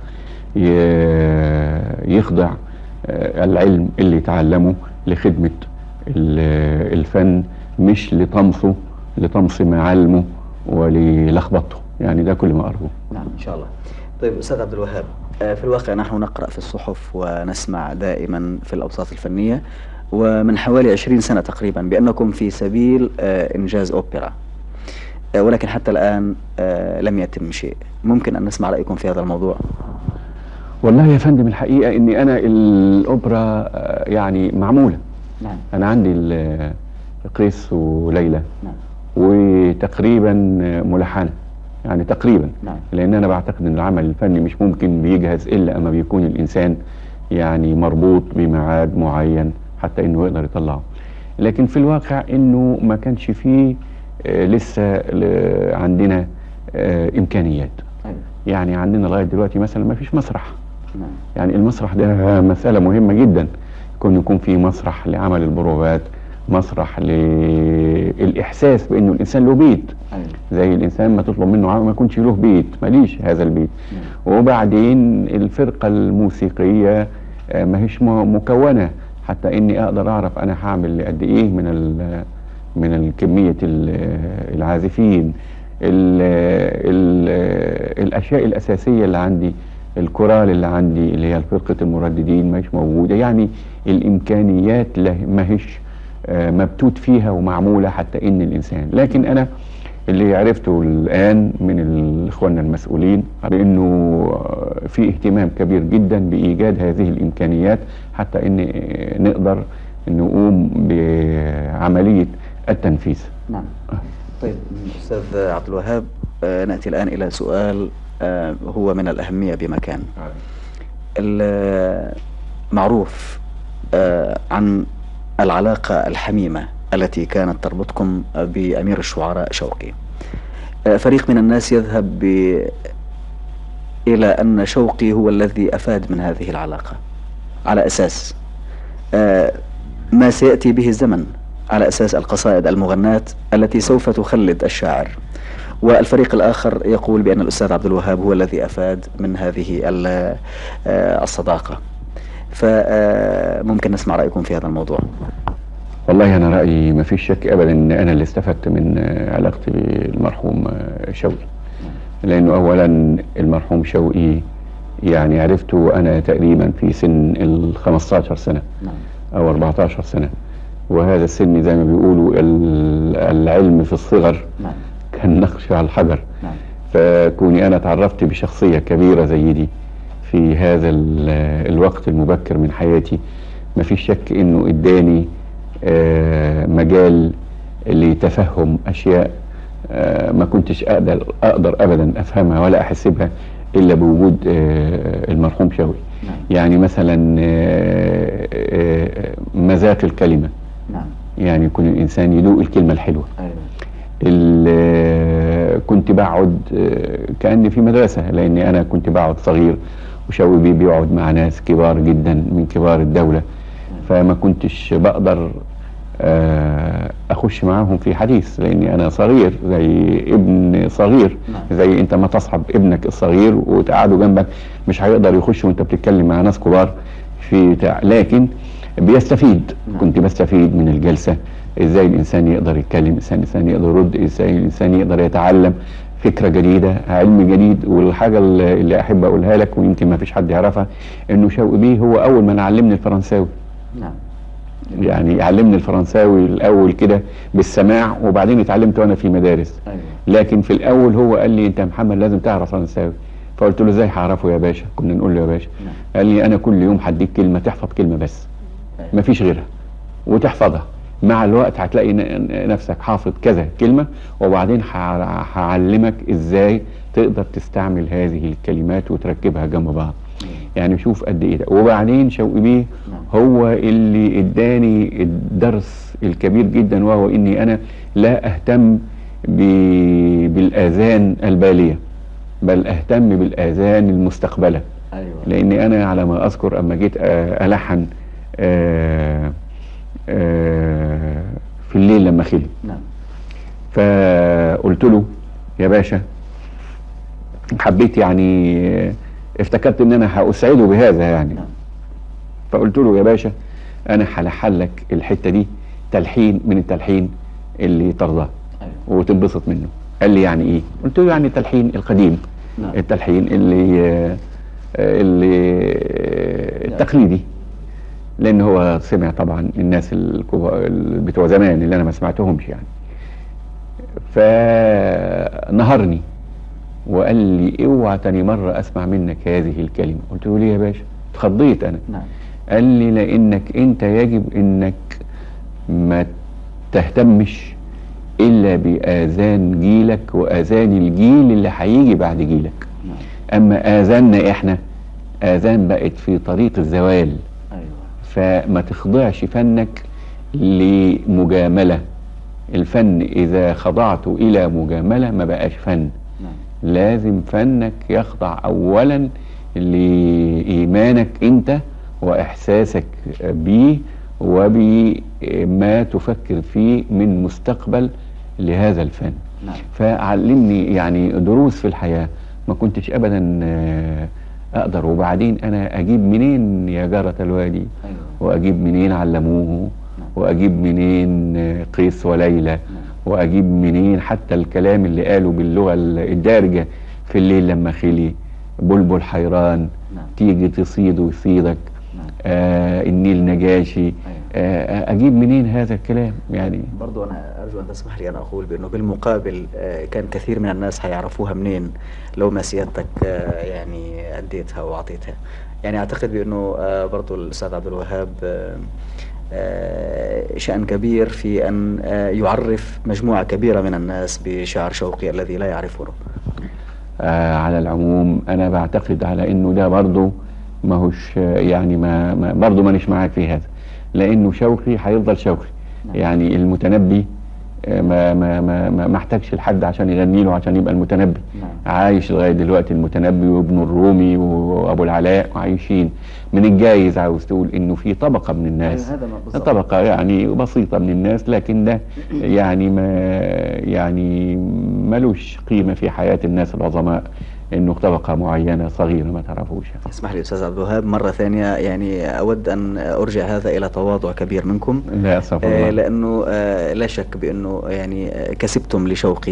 ي- يخضع آه، العلم اللي اتعلمه لخدمة ال- الفن مش لطمسه لطمس معالمه وللخبطه يعني ده كل ما أرجوه نعم إن شاء الله طيب أستاذ عبد الوهاب آه، في الواقع نحن نقرأ في الصحف ونسمع دائما في الأوساط الفنية ومن حوالي 20 سنة تقريبا بأنكم في سبيل آه، إنجاز أوبرا آه، ولكن حتى الآن آه، لم يتم شيء ممكن أن نسمع رأيكم في هذا الموضوع والله يا فندم الحقيقة إني أنا الأوبرا آه، يعني معمولة نعم أنا عندي ال- قيس وليلى نعم وتقريبا ملحنة يعني تقريبا نعم. لأن أنا بعتقد إن العمل الفني مش ممكن بيجهز إلا أما بيكون الإنسان يعني مربوط بميعاد معين حتى إنه يقدر يطلعه لكن في الواقع إنه ما كانش فيه آه، لسه ل- عندنا آه، إمكانيات أيوة. يعني عندنا لغاية دلوقتي مثلا ما فيش مسرح نعم يعني المسرح ده مسألة مهمة جدا يكون يكون في مسرح لعمل البروفات مسرح للإحساس بأنه الإنسان له بيت أيوة. زي الإنسان ما تطلب منه عمل ما يكونش له بيت ماليش هذا البيت وبعدين الفرقة الموسيقية آه، ما هيش م- مكونة حتى إني أقدر أعرف أنا هعمل قد إيه من ال من الكمية ال- العازفين ال ال الأشياء الأساسية اللي عندي الكورال اللي عندي اللي هي فرقة المرددين ما هيش موجودة يعني الإمكانيات لا- ما هيش آه، مبتوت فيها ومعمولة حتى إن الإنسان لكن أنا اللي عرفته الآن من الإخوان المسؤولين بأنه آه، في اهتمام كبير جدا بإيجاد هذه الإمكانيات حتى إن آه، نقدر نقوم بعملية التنفيذ نعم طيب أستاذ عبد الوهاب آه، نأتي الآن إلى سؤال آه، هو من الأهمية بمكان المعروف آه، عن العلاقة الحميمة التي كانت تربطكم بأمير الشعراء شوقي آه، فريق من الناس يذهب ب... إلى أن شوقي هو الذي أفاد من هذه العلاقة على أساس آه، ما سيأتي به الزمن على أساس القصائد المغناة التي سوف تخلد الشاعر والفريق الآخر يقول بأن الأستاذ عبد الوهاب هو الذي أفاد من هذه ال- آه، الصداقة فممكن نسمع رأيكم في هذا الموضوع والله أنا رأيي ما فيش شك أبدا إن أنا اللي استفدت من آه، علاقتي بالمرحوم آه، شوقي لأنه أولا المرحوم شوقي يعني عرفته أنا تقريبا في سن ال 15 سنة نعم أو 14 سنة وهذا السن زي ما بيقولوا ال- العلم في الصغر نعم كالنقش على الحجر نعم فكوني أنا تعرفت بشخصية كبيرة زي دي في هذا ال- الوقت المبكر من حياتي ما فيش شك إنه إداني آه، مجال لتفهم أشياء آه، ما كنتش أقدر أقدر أبدا أفهمها ولا أحسبها إلا بوجود آه، المرحوم شوقي نعم يعني مثلا آه، آه، مذاق الكلمة نعم يعني يكون الإنسان يدوق الكلمة الحلوة أيوة ال- كنت بقعد آه، كأني في مدرسة لأني أنا كنت بقعد صغير وشوقي بيه بيقعد مع ناس كبار جدا من كبار الدولة فما كنتش بقدر آه، أخش معاهم في حديث لأني أنا صغير زي ابن صغير نعم. زي أنت ما تصحب ابنك الصغير وتقعده جنبك مش هيقدر يخش وأنت بتتكلم مع ناس كبار في بتاع لكن بيستفيد نعم. كنت بستفيد من الجلسة ازاي الانسان يقدر يتكلم ازاي الانسان يقدر يرد ازاي الانسان يقدر يتعلم فكرة جديدة علم جديد والحاجة اللي اللي احب اقولها لك ويمكن ما فيش حد يعرفها انه شوقي بيه هو اول من علمني الفرنساوي نعم يعني علمني الفرنساوي الاول كده بالسماع وبعدين اتعلمت وانا في مدارس أيوة لكن في الاول هو قال لي انت يا محمد لازم تعرف فرنساوي فقلت له ازاي هعرفه يا باشا كنا نقول له يا باشا نعم قال لي انا كل يوم هديك كلمه تحفظ كلمه بس أيوة. مفيش غيرها وتحفظها مع الوقت هتلاقي ن- نفسك حافظ كذا كلمة وبعدين ه- هعلمك ازاي تقدر تستعمل هذه الكلمات وتركبها جنب بعض يعني شوف قد ايه ده وبعدين شوقي بيه نعم. هو اللي اداني الدرس الكبير جدا وهو اني انا لا اهتم ب- بالاذان الباليه بل اهتم بالاذان المستقبله أيوة لاني انا على ما اذكر اما جيت آه، الحن آه، آه، في الليل لما خلي نعم فقلت له يا باشا حبيت يعني آه، افتكرت ان انا هاسعده بهذا يعني نعم فقلت له يا باشا انا هلحن لك الحته دي تلحين من التلحين اللي ترضاه أيوة وتنبسط منه قال لي يعني ايه قلت له يعني التلحين القديم نعم التلحين اللي آه، اللي آه، التقليدي لان هو سمع طبعا الناس الكبار بتوع زمان اللي انا ما سمعتهمش يعني فنهرني وقال لي اوعى تاني مره اسمع منك هذه الكلمه قلت له ليه يا باشا اتخضيت انا نعم قال لي لانك انت يجب انك ما تهتمش الا باذان جيلك واذان الجيل اللي هيجي بعد جيلك نعم اما اذاننا احنا اذان بقت في طريق الزوال أيوة فما تخضعش فنك لمجامله الفن اذا خضعت الى مجامله ما بقاش فن نعم لازم فنك يخضع اولا لايمانك انت واحساسك بيه وبما تفكر فيه من مستقبل لهذا الفن نعم فعلمني يعني دروس في الحياة ما كنتش ابدا آه، اقدر وبعدين انا اجيب منين يا جارة الوادي أيوة واجيب منين علموه واجيب منين آه، قيس وليلى نعم واجيب منين حتى الكلام اللي قاله باللغه الدارجه في الليل لما خلي بلبل حيران نعم تيجي تصيد ويصيدك نعم آه النيل نجاشي آه اجيب منين هذا الكلام يعني برضو أنا أرجو أن تسمح لي أن أقول بأنه بالمقابل آه، كان كثير من الناس هيعرفوها منين لو ما سيادتك آه، يعني أديتها وأعطيتها يعني أعتقد بأنه آه، برضو الأستاذ عبد الوهاب آه، آه، شأن كبير في أن آه، يعرف مجموعة كبيرة من الناس بشعر شوقي الذي لا يعرفونه آه على العموم انا بعتقد على انه ده برضه ما هوش آه، يعني ما, ما برضه مانيش معاك في هذا لانه شوقي هيفضل شوقي نعم. يعني المتنبي آه، ما ما ما ما ما احتاجش لحد عشان يغني له عشان يبقى المتنبي نعم عايش لغايه دلوقتي المتنبي وابن الرومي وابو العلاء عايشين من الجايز عاوز تقول انه في طبقه من الناس هذا ما بالضبط. طبقه يعني بسيطه من الناس لكن ده يعني ما يعني ملوش قيمه في حياه الناس العظماء انه طبقه معينه صغيره ما تعرفوش يعني. اسمح لي أستاذ عبد الوهاب مرة ثانية يعني أود أن أرجع هذا إلى تواضع كبير منكم لا استغفر آه، الله لأنه آه، لا شك بأنه يعني آه، كسبتم لشوقي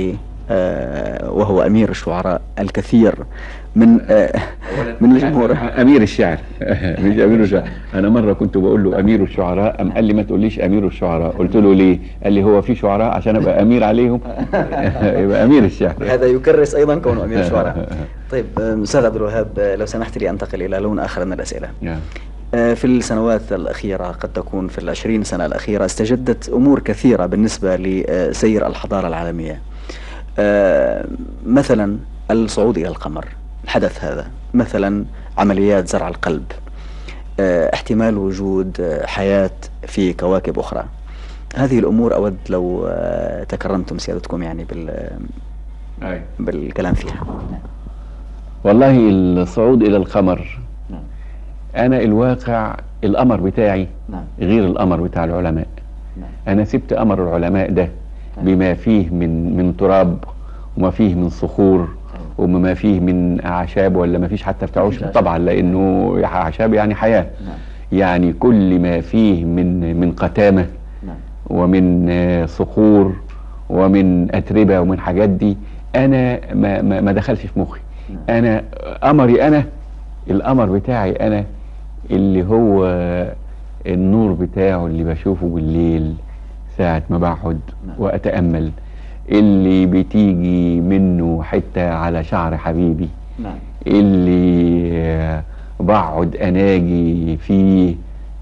آه، وهو أمير الشعراء الكثير من آه، من الجمهور امير الشعر مش امير الشعر انا مره كنت بقول له امير الشعراء قام قال لي ما تقوليش امير الشعراء قلت له ليه قال لي هو في شعراء عشان ابقى امير عليهم يبقى امير الشعر هذا يكرس أيضا كونه أمير الشعراء طيب آه، أستاذ عبد الوهاب آه، لو سمحت لي أنتقل إلى لون آخر من الأسئلة نعم. آه، في السنوات الأخيرة قد تكون في العشرين سنة الأخيرة استجدت أمور كثيرة بالنسبة لسير الحضارة العالمية آه، مثلا الصعود إلى القمر حدث هذا مثلا عمليات زرع القلب آه، احتمال وجود آه، حياة في كواكب أخرى هذه الأمور أود لو آه، تكرمتم سيادتكم يعني بال أي. بالكلام فيها والله الصعود الى القمر نعم انا الواقع القمر بتاعي نعم غير القمر بتاع العلماء نعم انا سبت قمر العلماء ده بما فيه من من تراب وما فيه من صخور وما فيه من اعشاب ولا ما فيش حتى بتاع عشب طبعا لانه اعشاب يعني حياه نعم يعني كل ما فيه من من قتامه نعم ومن آه، صخور ومن اتربه ومن حاجات دي انا ما ما, ما دخلش في مخي انا قمري انا القمر بتاعي انا اللي هو النور بتاعه اللي بشوفه بالليل ساعة ما بقعد نعم. واتأمل اللي بتيجي منه حتة على شعر حبيبي نعم اللي آه، بقعد اناجي فيه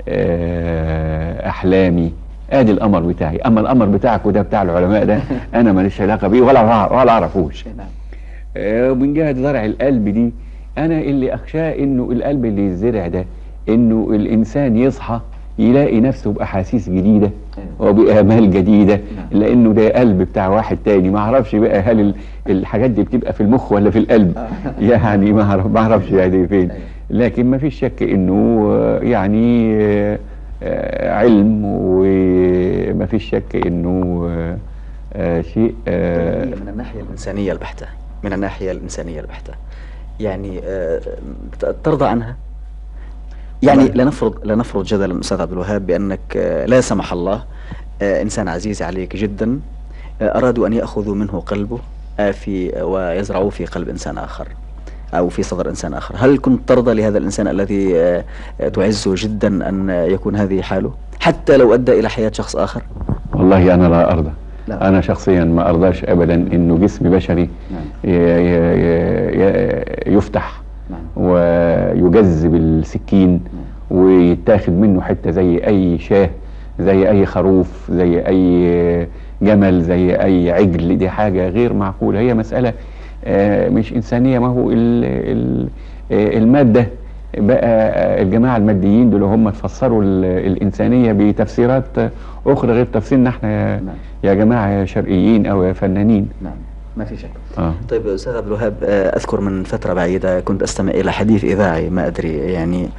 آه، احلامي ادي القمر بتاعي اما القمر بتاعك وده بتاع العلماء ده انا ماليش علاقه بيه ولا ولا اعرفوش نعم آه، ومن جهه زرع القلب دي انا اللي اخشاه انه القلب اللي يزرع ده انه الانسان يصحى يلاقي نفسه باحاسيس جديده وبامال جديده لانه ده قلب بتاع واحد تاني ما اعرفش بقى هل ال- الحاجات دي بتبقى في المخ ولا في القلب يعني ما اعرف ما اعرفش يعني فين لكن ما فيش شك انه آه، يعني آه، آه، علم وما فيش شك انه آه، آه، شيء آه، هي من الناحية الإنسانية البحتة من الناحية الإنسانية البحتة يعني آه، ت- ترضى عنها يعني والله. لنفرض لنفرض جدلا أستاذ عبد الوهاب بأنك آه، لا سمح الله آه، إنسان عزيز عليك جدا آه، أرادوا أن يأخذوا منه قلبه آه، في ويزرعوه في قلب إنسان آخر أو في صدر إنسان آخر هل كنت ترضى لهذا الإنسان الذي آه، آه، تعزه جدا أن يكون هذه حاله حتى لو أدى إلى حياة شخص آخر والله انا لا ارضى لا. انا شخصيا ما ارضاش ابدا انه جسم بشري نعم. ي- ي- ي- يفتح نعم. ويجذب السكين ويتاخد منه حته زي اي شاه زي اي خروف زي اي جمل زي اي عجل دي حاجه غير معقوله هي مساله آه، مش انسانيه ما هو ال- ال- آه، الماده بقى آه، الجماعه الماديين دول هم تفسروا ال- الانسانيه بتفسيرات آه، اخرى غير تفسيرنا احنا يا- نعم. يا جماعه يا شرقيين او يا فنانين نعم ما في شك اه طيب استاذ عبد الوهاب آه، اذكر من فتره بعيده كنت استمع الى حديث اذاعي ما ادري يعني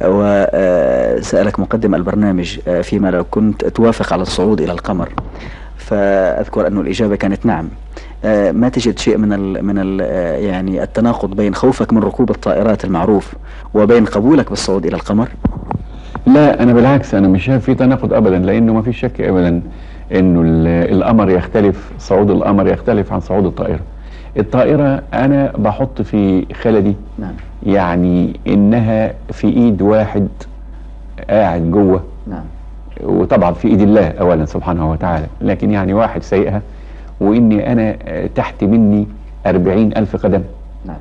وسالك مقدم البرنامج آه، فيما لو كنت توافق على الصعود الى القمر فاذكر انه الاجابه كانت نعم آه، ما تجد شيء من ال من ال آه، يعني التناقض بين خوفك من ركوب الطائرات المعروف وبين قبولك بالصعود الى القمر لا انا بالعكس انا مش شايف في تناقض ابدا لانه ما فيش شك ابدا انه ال- القمر يختلف صعود القمر يختلف عن صعود الطائره الطائره انا بحط في خلدي نعم يعني انها في ايد واحد قاعد جوه نعم وطبعا في ايد الله اولا سبحانه وتعالى لكن يعني واحد سايقها واني انا آه، تحت مني أربعين الف قدم نعم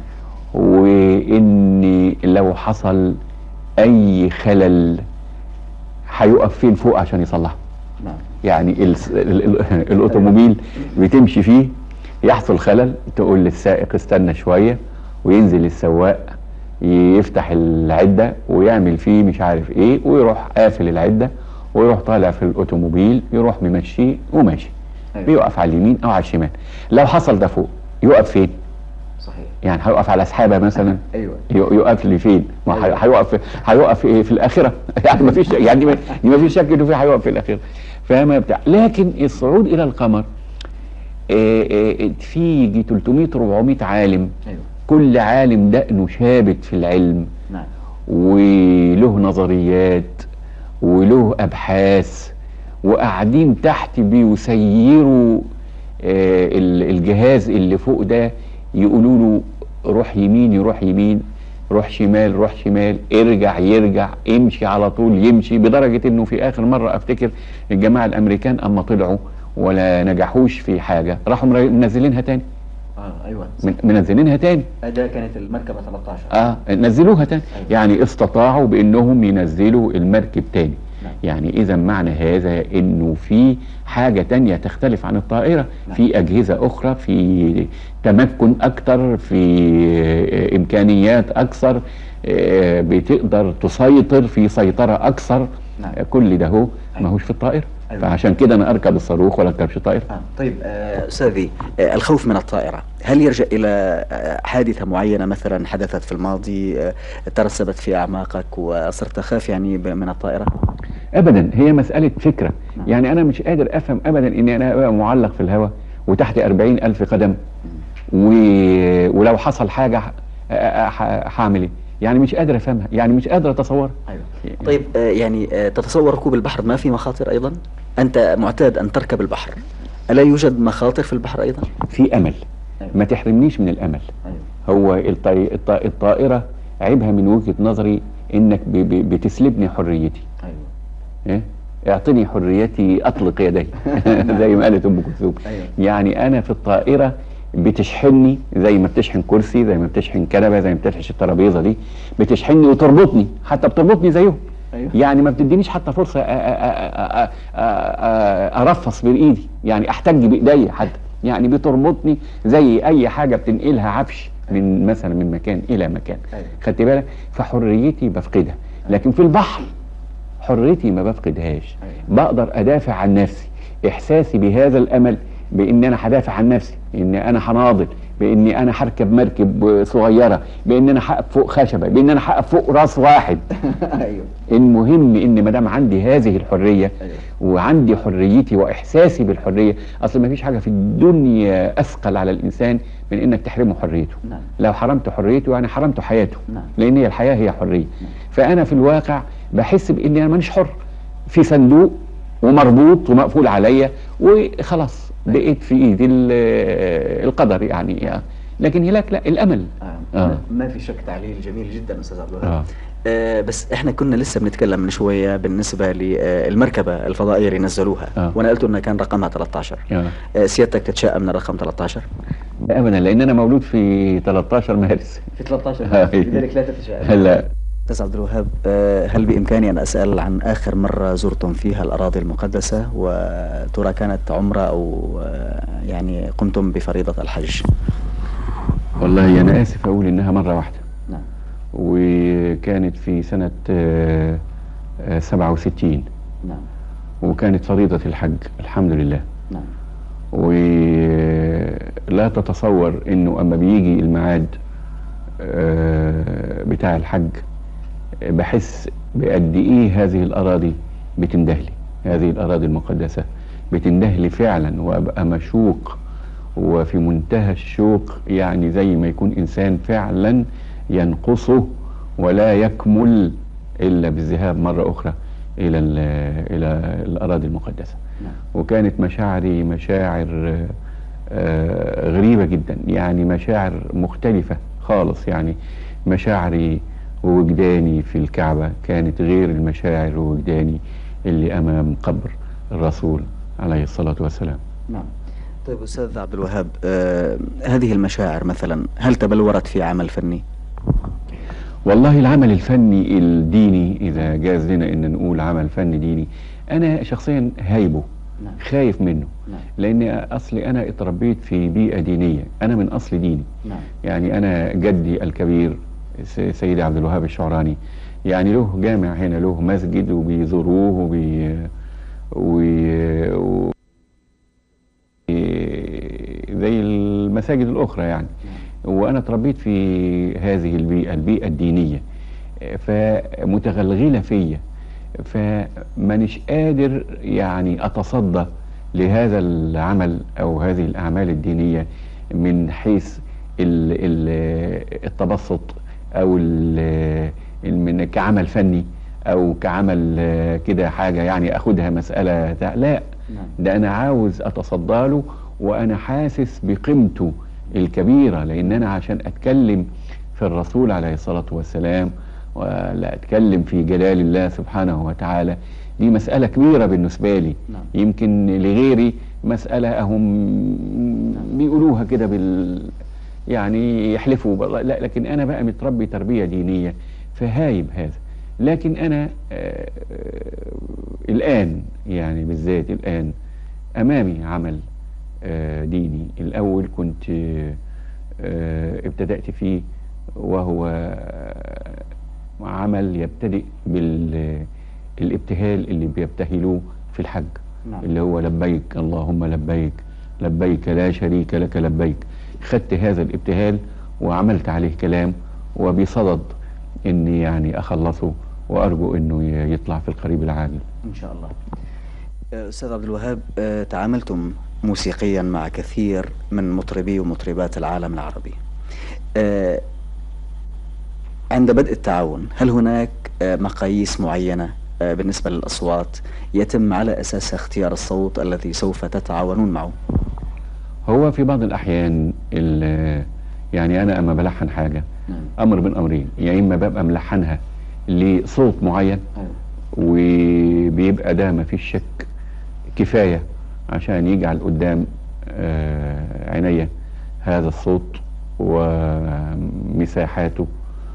واني لو حصل اي خلل هيقف فين فوق عشان يصلحه نعم يعني ال ال ال الاوتوموبيل بتمشي فيه يحصل خلل تقول للسائق استنى شويه وينزل السواق يفتح العده ويعمل فيه مش عارف ايه ويروح قافل العده ويروح طالع في الاوتوموبيل يروح ممشيه وماشي أيوة. بيقف على اليمين او على الشمال لو حصل ده فوق يقف فين صحيح يعني هيقف على سحابه مثلا ايوه ي- يقف لي فين؟ ما هي- أيوة. هيقف هيقف إيه في الاخره يعني ما فيش يعني ما ما فيش شك انه في هيقف في الاخره فما بتاع لكن الصعود الى القمر آه، آه، في يجي 300 400 عالم ايوه كل عالم دقنه شابت في العلم نعم وله نظريات وله ابحاث وقاعدين تحت بيسيروا آه، ال- الجهاز اللي فوق ده يقولوا له روح يمين يروح يمين روح شمال روح شمال ارجع يرجع امشي على طول يمشي بدرجة انه في اخر مرة افتكر الجماعة الامريكان اما طلعوا ولا نجحوش في حاجة راحوا مر- منزلينها تاني اه ايوه من- منزلينها تاني ده كانت المركبه 13 اه نزلوها تاني يعني استطاعوا بانهم ينزلوا المركب تاني نعم. يعني اذا معنى هذا انه في حاجة تانية تختلف عن الطائرة نعم. في اجهزة اخرى في تمكن اكتر في آه، امكانيات اكثر آه، بتقدر تسيطر في سيطرة اكثر نعم. آه، كل ده هو أيوة. ماهوش في الطائرة أيوة. فعشان كده انا اركب الصاروخ ولا اركبش طائرة آه. طيب آه، استاذي آه، الخوف من الطائره هل يرجع الى آه، حادثه معينه مثلا حدثت في الماضي آه، ترسبت في اعماقك وصرت تخاف يعني ب- من الطائره ابدا هي مسألة فكرة نعم. يعني انا مش قادر افهم ابدا اني انا ابقى معلق في الهواء وتحت أربعين الف قدم و... ولو حصل حاجة ح- ح- هعمل ايه يعني مش قادر افهمها يعني مش قادر اتصورها ايوه طيب آه، يعني آه، تتصور ركوب البحر ما في مخاطر ايضا انت معتاد ان تركب البحر الا يوجد مخاطر في البحر ايضا في امل أيوة. ما تحرمنيش من الامل ايوه هو الطي... الط... الطائرة عيبها من وجهة نظري انك ب... ب... بتسلبني حريتي ايوه ايه اعطني حريتي اطلق يدي زي ما قالت ام كلثوم أيوة. يعني انا في الطائره بتشحنني زي ما بتشحن كرسي زي ما بتشحن كنبه زي ما بتشحن الترابيزه دي بتشحنني وتربطني حتى بتربطني زيهم أيوة. يعني ما بتدينيش حتى فرصه أ- أ- أ- أ- أ- ارفص بايدي يعني احتج بايدي حتى يعني بتربطني زي اي حاجه بتنقلها عفش من مثلا من مكان الى مكان أيوة. خدت بالك فحريتي بفقدها لكن في البحر حريتي ما بفقدهاش أيوة. بقدر ادافع عن نفسي احساسي بهذا الامل بان انا هدافع عن نفسي ان انا هناضل باني انا هركب مركب صغيره بان انا هقف فوق خشبه بان انا هقف فوق راس واحد ايوه المهم ان ما دام عندي هذه الحريه أيوة. وعندي حريتي واحساسي بالحريه اصل ما فيش حاجه في الدنيا اثقل على الانسان من انك تحرمه حريته نعم. لو حرمت حريته يعني حرمت حياته نعم. لان هي الحياه هي حريه فانا في الواقع بحس باني انا مانيش حر في صندوق ومربوط ومقفول عليا وخلاص بقيت في ايد ال- القدر يعني لكن هناك لا الامل آه. آه. ما في شك تعليل جميل جدا استاذ عبد الوهاب آه. آه بس احنا كنا لسه بنتكلم من شويه بالنسبه للمركبه الفضائيه اللي نزلوها آه. وانا قلت انه كان رقمها 13 آه. آه سيادتك تتشائم من الرقم 13 ابدا لان انا مولود في 13 مارس في 13 آه. لذلك لا تتشائم لا استاذ عبد الوهاب آه، هل بامكاني ان اسال عن اخر مره زرتم فيها الاراضي المقدسه وترى كانت عمره او آه، يعني قمتم بفريضه الحج والله انا اسف اقول انها مره واحده نعم وكانت في سنه آه، آه، 67 نعم وكانت فريضه الحج الحمد لله نعم ولا تتصور انه اما بيجي الميعاد آه، بتاع الحج بحس بقد ايه هذه الاراضي بتندهلي هذه الاراضي المقدسه بتندهلي فعلا وابقى مشوق وفي منتهى الشوق يعني زي ما يكون انسان فعلا ينقصه ولا يكمل الا بالذهاب مره اخرى الى ال- الى الاراضي المقدسه نعم وكانت مشاعري مشاعر آه، آه، غريبة جدا يعني مشاعر مختلفة خالص يعني مشاعري ووجداني في الكعبة كانت غير المشاعر ووجداني اللي أمام قبر الرسول عليه الصلاة والسلام نعم طيب استاذ عبد الوهاب آه هذه المشاعر مثلا هل تبلورت في عمل فني؟ والله العمل الفني الديني إذا جاز لنا إن نقول عمل فني ديني أنا شخصيا هايبه نعم. خايف منه نعم. لأن أصلي أنا اتربيت في بيئة دينية أنا من أصل ديني نعم يعني أنا جدي الكبير س- سيدي عبد الوهاب الشعراني يعني له جامع هنا له مسجد وبيزوروه وبي وي... و... زي المساجد الأخرى يعني وأنا اتربيت في هذه البيئة البيئة الدينية فمتغلغلة فيا فمانيش قادر يعني أتصدى لهذا العمل أو هذه الأعمال الدينية من حيث ال ال التبسط أو ال من كعمل فني أو كعمل آه، كده حاجة يعني أخدها مسألة تع- لا نعم. ده أنا عاوز أتصدى له وانا حاسس بقيمته الكبيره لان انا عشان اتكلم في الرسول عليه الصلاه والسلام ولا اتكلم في جلال الله سبحانه وتعالى دي مساله كبيره بالنسبه لي نعم. يمكن لغيري مساله هم بيقولوها كده بال يعني يحلفوا بالله لا لكن انا بقى متربي تربيه دينيه فهايب هذا لكن انا آه، آه، الان يعني بالذات الان امامي عمل آه، ديني الاول كنت آه، ابتدات فيه وهو آه، عمل يبتدئ بالابتهال اللي بيبتهلوه في الحج نعم. اللي هو لبيك اللهم لبيك لبيك لا شريك لك لبيك خدت هذا الابتهال وعملت عليه كلام وبصدد اني يعني اخلصه وارجو انه ي- يطلع في القريب العاجل إن شاء الله آه، أستاذ عبد الوهاب آه، تعاملتم موسيقيا مع كثير من مطربي ومطربات العالم العربي آه، عند بدء التعاون هل هناك آه، مقاييس معينة آه، بالنسبة للأصوات يتم على أساسها اختيار الصوت الذي سوف تتعاونون معه هو في بعض الاحيان ال- يعني انا اما بلحن حاجه امر من امرين يا اما ببقى ملحنها لصوت معين وبيبقى ده مفيش شك كفايه عشان يجعل قدام آه، عينيا هذا الصوت ومساحاته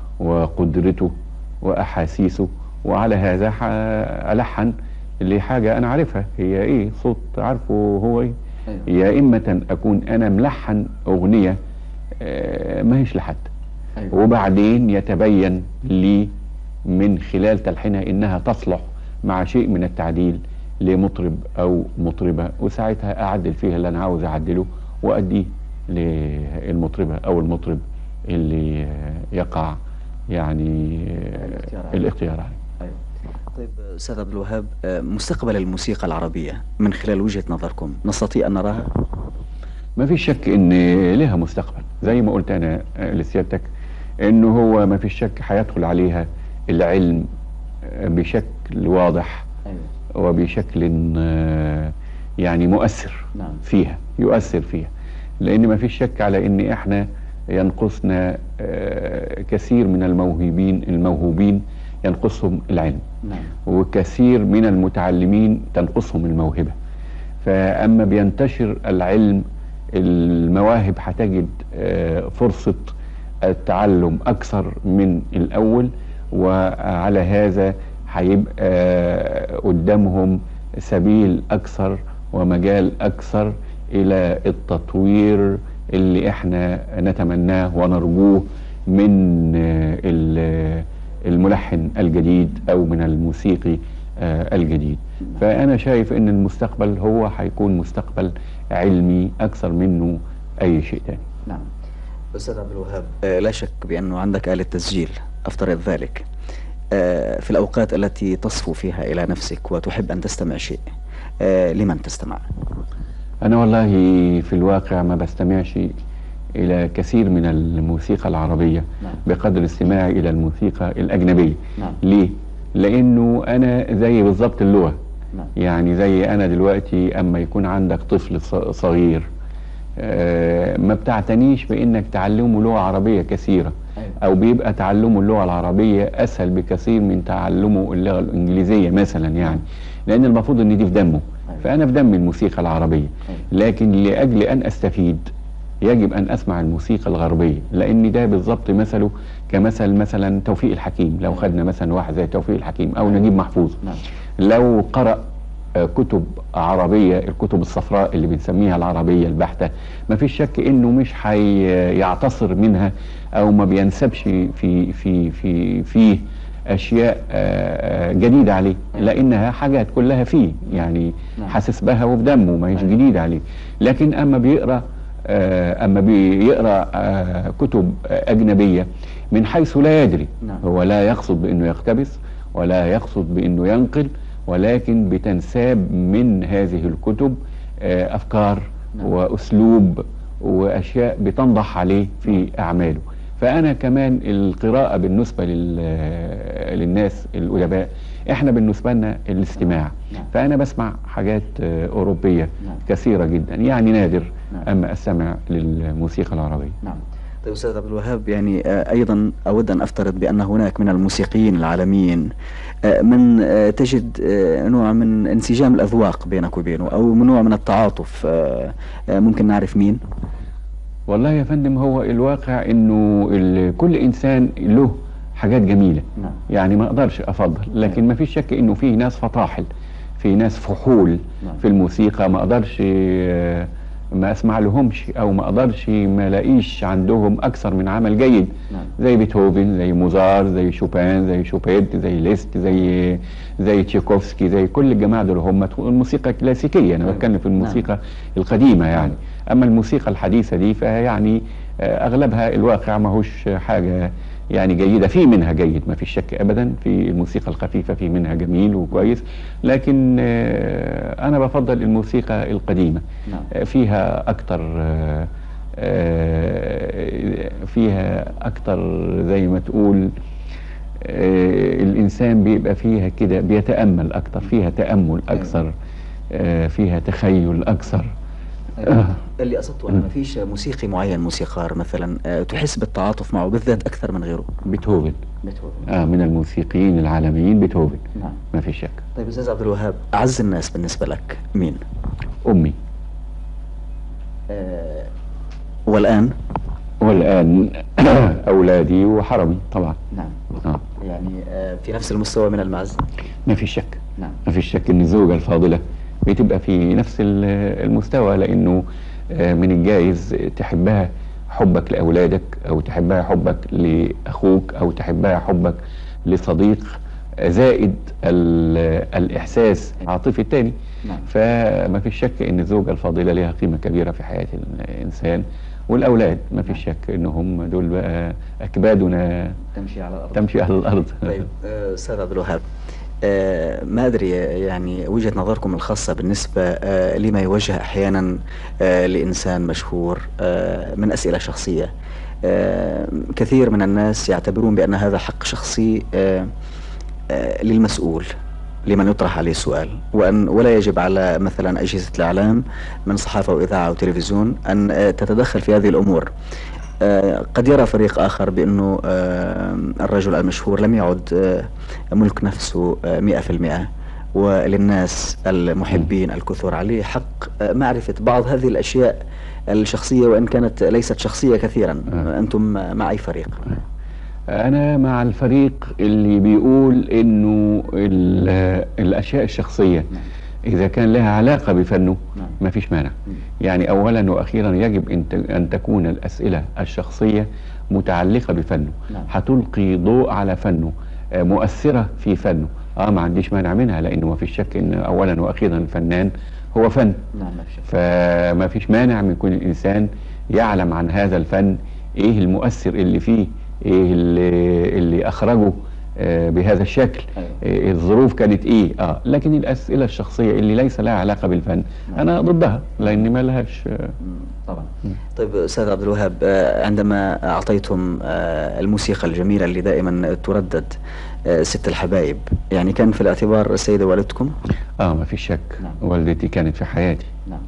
وقدرته واحاسيسه وعلى هذا ح- الحن لحاجه انا عارفها هي ايه صوت عارفه هو ايه يا اما اكون انا ملحن اغنيه آه، ما هيش لحد وبعدين يتبين لي من خلال تلحينها انها تصلح مع شيء من التعديل لمطرب او مطربه وساعتها اعدل فيها اللي انا عاوز اعدله واديه للمطربه او المطرب اللي آه، يقع يعني آه، الاختيار عليه. الاختيار عليه أيوة. طيب أستاذ عبد الوهاب آه، مستقبل الموسيقى العربية من خلال وجهة نظركم نستطيع أن نراها؟ ما فيش شك ان لها مستقبل زي ما قلت انا آه، لسيادتك انه هو ما فيش شك هيدخل عليها العلم آه، بشكل واضح وبشكل آه، يعني مؤثر نعم. فيها يؤثر فيها لان ما فيش شك على ان احنا ينقصنا آه، كثير من الموهوبين الموهوبين ينقصهم العلم نعم وكثير من المتعلمين تنقصهم الموهبة فأما بينتشر العلم المواهب هتجد آه، فرصة التعلم أكثر من الأول وعلى هذا هيبقى آه، قدامهم سبيل أكثر ومجال أكثر إلى التطوير اللي احنا نتمناه ونرجوه من آه، ال- الملحن الجديد او من الموسيقي آه، الجديد فانا شايف ان المستقبل هو هيكون مستقبل علمي اكثر منه اي شيء تاني نعم أستاذ عبد الوهاب آه، لا شك بأنه عندك آلة تسجيل أفترض ذلك آه، في الأوقات التي تصفو فيها إلى نفسك وتحب أن تستمع شيء آه، لمن تستمع؟ انا والله في الواقع ما بستمعش الى كثير من الموسيقى العربية نعم. بقدر استماعي الى الموسيقى الاجنبية نعم. ليه لانه انا زي بالظبط اللغة نعم. يعني زي انا دلوقتي اما يكون عندك طفل ص- صغير آه، ما بتعتنيش بانك تعلمه لغة عربية كثيرة أيوة. او بيبقى تعلمه اللغة العربية اسهل بكثير من تعلمه اللغة الانجليزية مثلا يعني لان المفروض ان دي في دمه أيوة. فانا في دمي الموسيقى العربية لكن لاجل ان استفيد يجب ان اسمع الموسيقى الغربيه لان ده بالظبط مثله كمثل مثلا توفيق الحكيم لو خدنا مثلا واحد زي توفيق الحكيم او نجيب محفوظ نعم. لو قرأ آه، كتب عربية الكتب الصفراء اللي بنسميها العربية البحتة ما فيش شك انه مش هيعتصر منها او ما بينسبش في في في فيه اشياء آه، آه، جديدة عليه لانها حاجات كلها فيه يعني نعم. حاسس بها وفي دمه ما هيش جديدة عليه لكن اما بيقرأ آه، اما بيقرأ آه، كتب آه، اجنبية من حيث لا يدري نعم. هو لا يقصد بانه يقتبس ولا يقصد بانه ينقل ولكن بتنساب من هذه الكتب آه، افكار نعم. واسلوب واشياء بتنضح عليه في اعماله فانا كمان القراءه بالنسبه لل- للناس الادباء احنا بالنسبه لنا الاستماع نعم. فانا بسمع حاجات آه، اوروبيه نعم. كثيره جدا يعني نادر نعم. اما استمع للموسيقى العربيه نعم طيب أستاذ عبد الوهاب يعني آه، أيضا أود أن أفترض بأن هناك من الموسيقيين العالميين آه، من آه، تجد آه، نوع من انسجام الأذواق بينك وبينه أو من نوع من التعاطف آه، آه، ممكن نعرف مين؟ والله يا فندم هو الواقع انه ال- كل انسان له حاجات جميله نعم. يعني ما اقدرش افضل لكن ما فيش شك انه في ناس فطاحل في ناس فحول نعم. في الموسيقى ما اقدرش آه، ما اسمع لهمش او ما اقدرش ما الاقيش عندهم اكثر من عمل جيد نعم. زي بيتهوفن زي موزار زي شوبان زي شوبيرت زي ليست زي زي تشيكوفسكي زي كل الجماعه دول هم الموسيقى الكلاسيكيه انا نعم. بتكلم في نعم. الموسيقى القديمه يعني اما الموسيقى الحديثه دي فهي يعني آه، اغلبها الواقع ماهوش حاجه يعني جيده في منها جيد ما فيش شك ابدا في الموسيقى الخفيفه في منها جميل وكويس لكن آه، انا بفضل الموسيقى القديمه نعم. آه، فيها اكتر آه، آه، فيها اكتر زي ما تقول آه، الانسان بيبقى فيها كده بيتامل اكتر فيها تامل اكثر آه، فيها تخيل اكثر آه. اللي قصدته أنا ما فيش موسيقي معين موسيقار مثلا آه، تحس بالتعاطف معه بالذات أكثر من غيره بيتهوفن بيتهوفن آه من الموسيقيين العالميين بيتهوفن نعم ما في شك طيب أستاذ عبد الوهاب أعز الناس بالنسبة لك مين؟ امي آه، والآن والان اولادي وحرمي طبعا نعم آه. يعني آه، في نفس المستوى من المعزة ما في شك نعم ما فيش شك ان الزوجه الفاضله بتبقى في نفس ال- المستوى لانه آه، من الجائز تحبها حبك لاولادك او تحبها حبك لاخوك او تحبها حبك لصديق آه، زائد ال- الاحساس العاطفي الثاني نعم. فما فيش شك ان الزوجه الفاضله لها قيمه كبيره في حياه الانسان والاولاد ما فيش شك انهم دول بقى اكبادنا تمشي على الأرض تمشي على الارض طيب آه، أستاذ عبد الوهاب آه، ما أدري يعني وجهة نظركم الخاصة بالنسبة آه، لما يوجه أحيانا آه، لإنسان مشهور آه، من أسئلة شخصية آه، كثير من الناس يعتبرون بأن هذا حق شخصي آه، آه، للمسؤول لمن يطرح عليه السؤال وأن ولا يجب على مثلا أجهزة الإعلام من صحافة وإذاعة أو تلفزيون أن آه، تتدخل في هذه الأمور آه، قد يرى فريق آخر بأنه آه، الرجل المشهور لم يعد آه، ملك نفسه آه، مئة في المئة وللناس المحبين الكثر عليه حق آه، معرفة بعض هذه الأشياء الشخصية وإن كانت ليست شخصية كثيرا آه. أنتم مع أي فريق أنا مع الفريق اللي بيقول إنه ال- الأشياء الشخصية إذا كان لها علاقة بفنه نعم. ما فيش مانع يعني أولا وأخيرا يجب أن ت- أن تكون الأسئلة الشخصية متعلقة بفنه نعم. هتلقي ضوء على فنه آه، مؤثرة في فنه اه ما عنديش مانع منها لأنه ما فيش شك إن أولا وأخيرا الفنان هو فن نعم ما في شك. فما فيش مانع من كل انسان يعلم عن هذا الفن ايه المؤثر اللي فيه ايه اللي, اللي اخرجه آه، بهذا الشكل أيوة. إيه الظروف كانت ايه اه لكن الاسئله الشخصيه اللي ليس لها علاقه بالفن انا ضدها لان ما لهاش آه، مم، طبعا طيب استاذ عبد الوهاب آه، عندما اعطيتم آه، الموسيقى الجميله اللي دائما تردد آه، ست الحبايب يعني كان في الاعتبار السيده والدتكم اه ما فيش شك نعم. والدتي كانت في حياتي نعم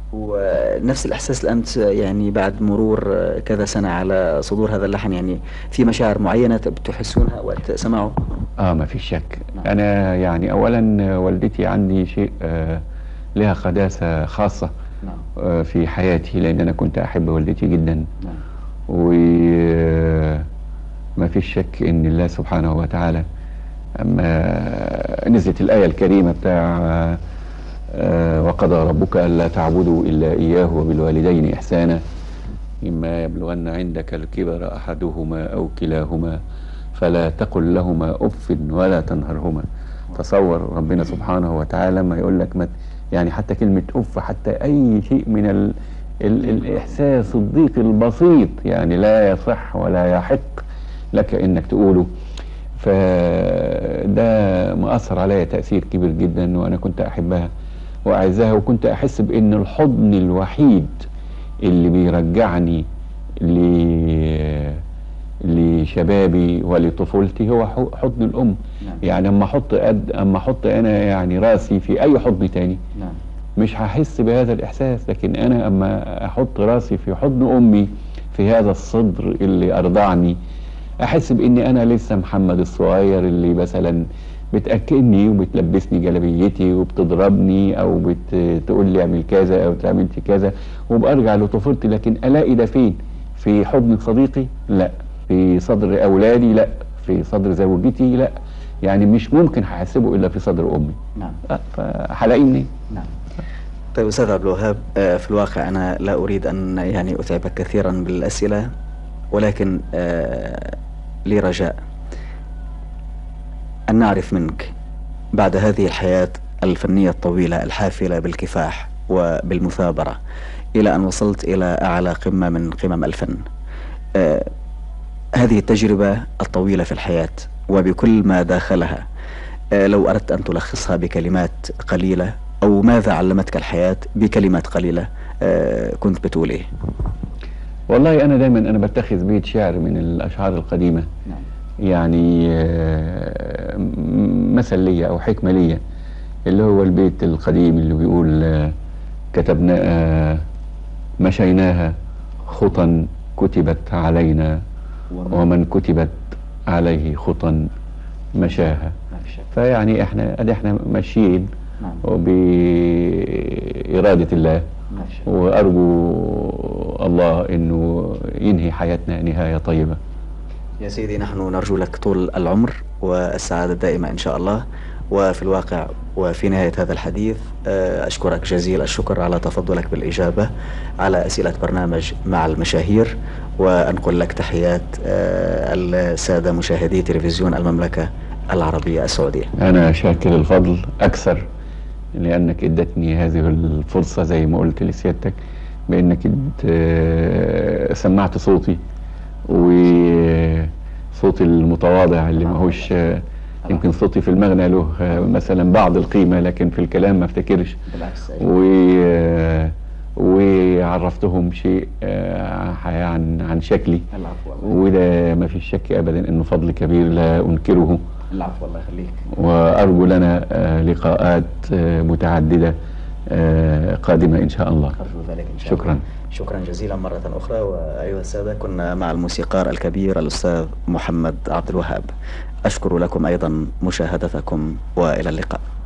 ونفس الاحساس الان يعني بعد مرور آه، كذا سنه على صدور هذا اللحن يعني في مشاعر معينه بتحسونها وقت سماعه اه ما فيش شك نعم. انا يعني اولا والدتي عندي شيء آه لها قداسه خاصه نعم آه في حياتي لان انا كنت احب والدتي جدا نعم وما فيش شك ان الله سبحانه وتعالى اما نزلت الايه الكريمه بتاع آه، وقضى ربك الا تعبدوا الا اياه وبالوالدين احسانا اما يبلغن عندك الكبر احدهما او كلاهما فلا تقل لهما اف ولا تنهرهما تصور ربنا سبحانه وتعالى ما يقول لك ما يعني حتى كلمه اف حتى اي شيء من ال ال الاحساس الضيق البسيط يعني لا يصح ولا يحق لك انك تقوله فده مأثر عليا تأثير كبير جدا وأنا كنت أحبها وأعزها وكنت أحس بأن الحضن الوحيد اللي بيرجعني ل لشبابي ولطفولتي هو حو- حضن الام نعم. يعني اما احط قد اما احط انا يعني راسي في اي حضن تاني نعم مش هحس بهذا الاحساس لكن انا اما احط راسي في حضن امي في هذا الصدر اللي ارضعني احس باني انا لسه محمد الصغير اللي مثلا بتاكلني وبتلبسني جلبيتي وبتضربني او بتقول لي اعمل كذا او تعمل كذا وبرجع لطفولتي لكن الاقي ده فين في حضن صديقي لا في صدر اولادي لا في صدر زوجتي لا يعني مش ممكن هحسبه الا في صدر امي نعم أه، فهلاقيه منين نعم طيب أستاذ عبد الوهاب آه، في الواقع أنا لا أريد أن يعني أتعبك كثيرا بالأسئلة ولكن آه، لي رجاء أن نعرف منك بعد هذه الحياة الفنية الطويلة الحافلة بالكفاح وبالمثابرة إلى أن وصلت إلى أعلى قمة من قمم الفن آه، هذه التجربة الطويلة في الحياة وبكل ما داخلها آه، لو أردت أن تلخصها بكلمات قليلة أو ماذا علمتك الحياة بكلمات قليلة آه، كنت بتقول إيه؟ والله انا دايما انا بتخذ بيت شعر من الاشعار القديمه نعم يعني آه، م- مثل ليا او حكمه ليا اللي هو البيت القديم اللي بيقول آه، كتبنا آه، مشيناها خطا كتبت علينا ومن كتبت عليه خطا مشاها فيعني احنا ادي احنا ماشيين نعم وبإرادة الله وأرجو الله أنه ينهي حياتنا نهاية طيبة يا سيدي نحن نرجو لك طول العمر والسعادة الدائمة إن شاء الله وفي الواقع وفي نهاية هذا الحديث آه، أشكرك جزيل الشكر على تفضلك بالإجابة على أسئلة برنامج مع المشاهير وأنقل لك تحيات آه، السادة مشاهدي تلفزيون المملكة العربية السعودية أنا شاكر الفضل أكثر لأنك ادتني هذه الفرصة زي ما قلت لسيادتك بأنك اد- آه، سمعت صوتي وصوتي المتواضع اللي ما هوش آه، يمكن صوتي في المغنى له آه، مثلا بعض القيمة لكن في الكلام ما افتكرش بالعكس و وعرفتهم شيء آه، عن عن شكلي العفو وده ما فيش شك ابدا انه فضل كبير لا انكره العفو الله يخليك وارجو لنا آه، لقاءات آه، متعدده آه، قادمه ان شاء الله أرجو ذلك إن شاء شكراً. الله شكرا جزيلا مرة أخرى وأيها السادة كنا مع الموسيقار الكبير الأستاذ محمد عبد الوهاب أشكر لكم أيضا مشاهدتكم وإلى اللقاء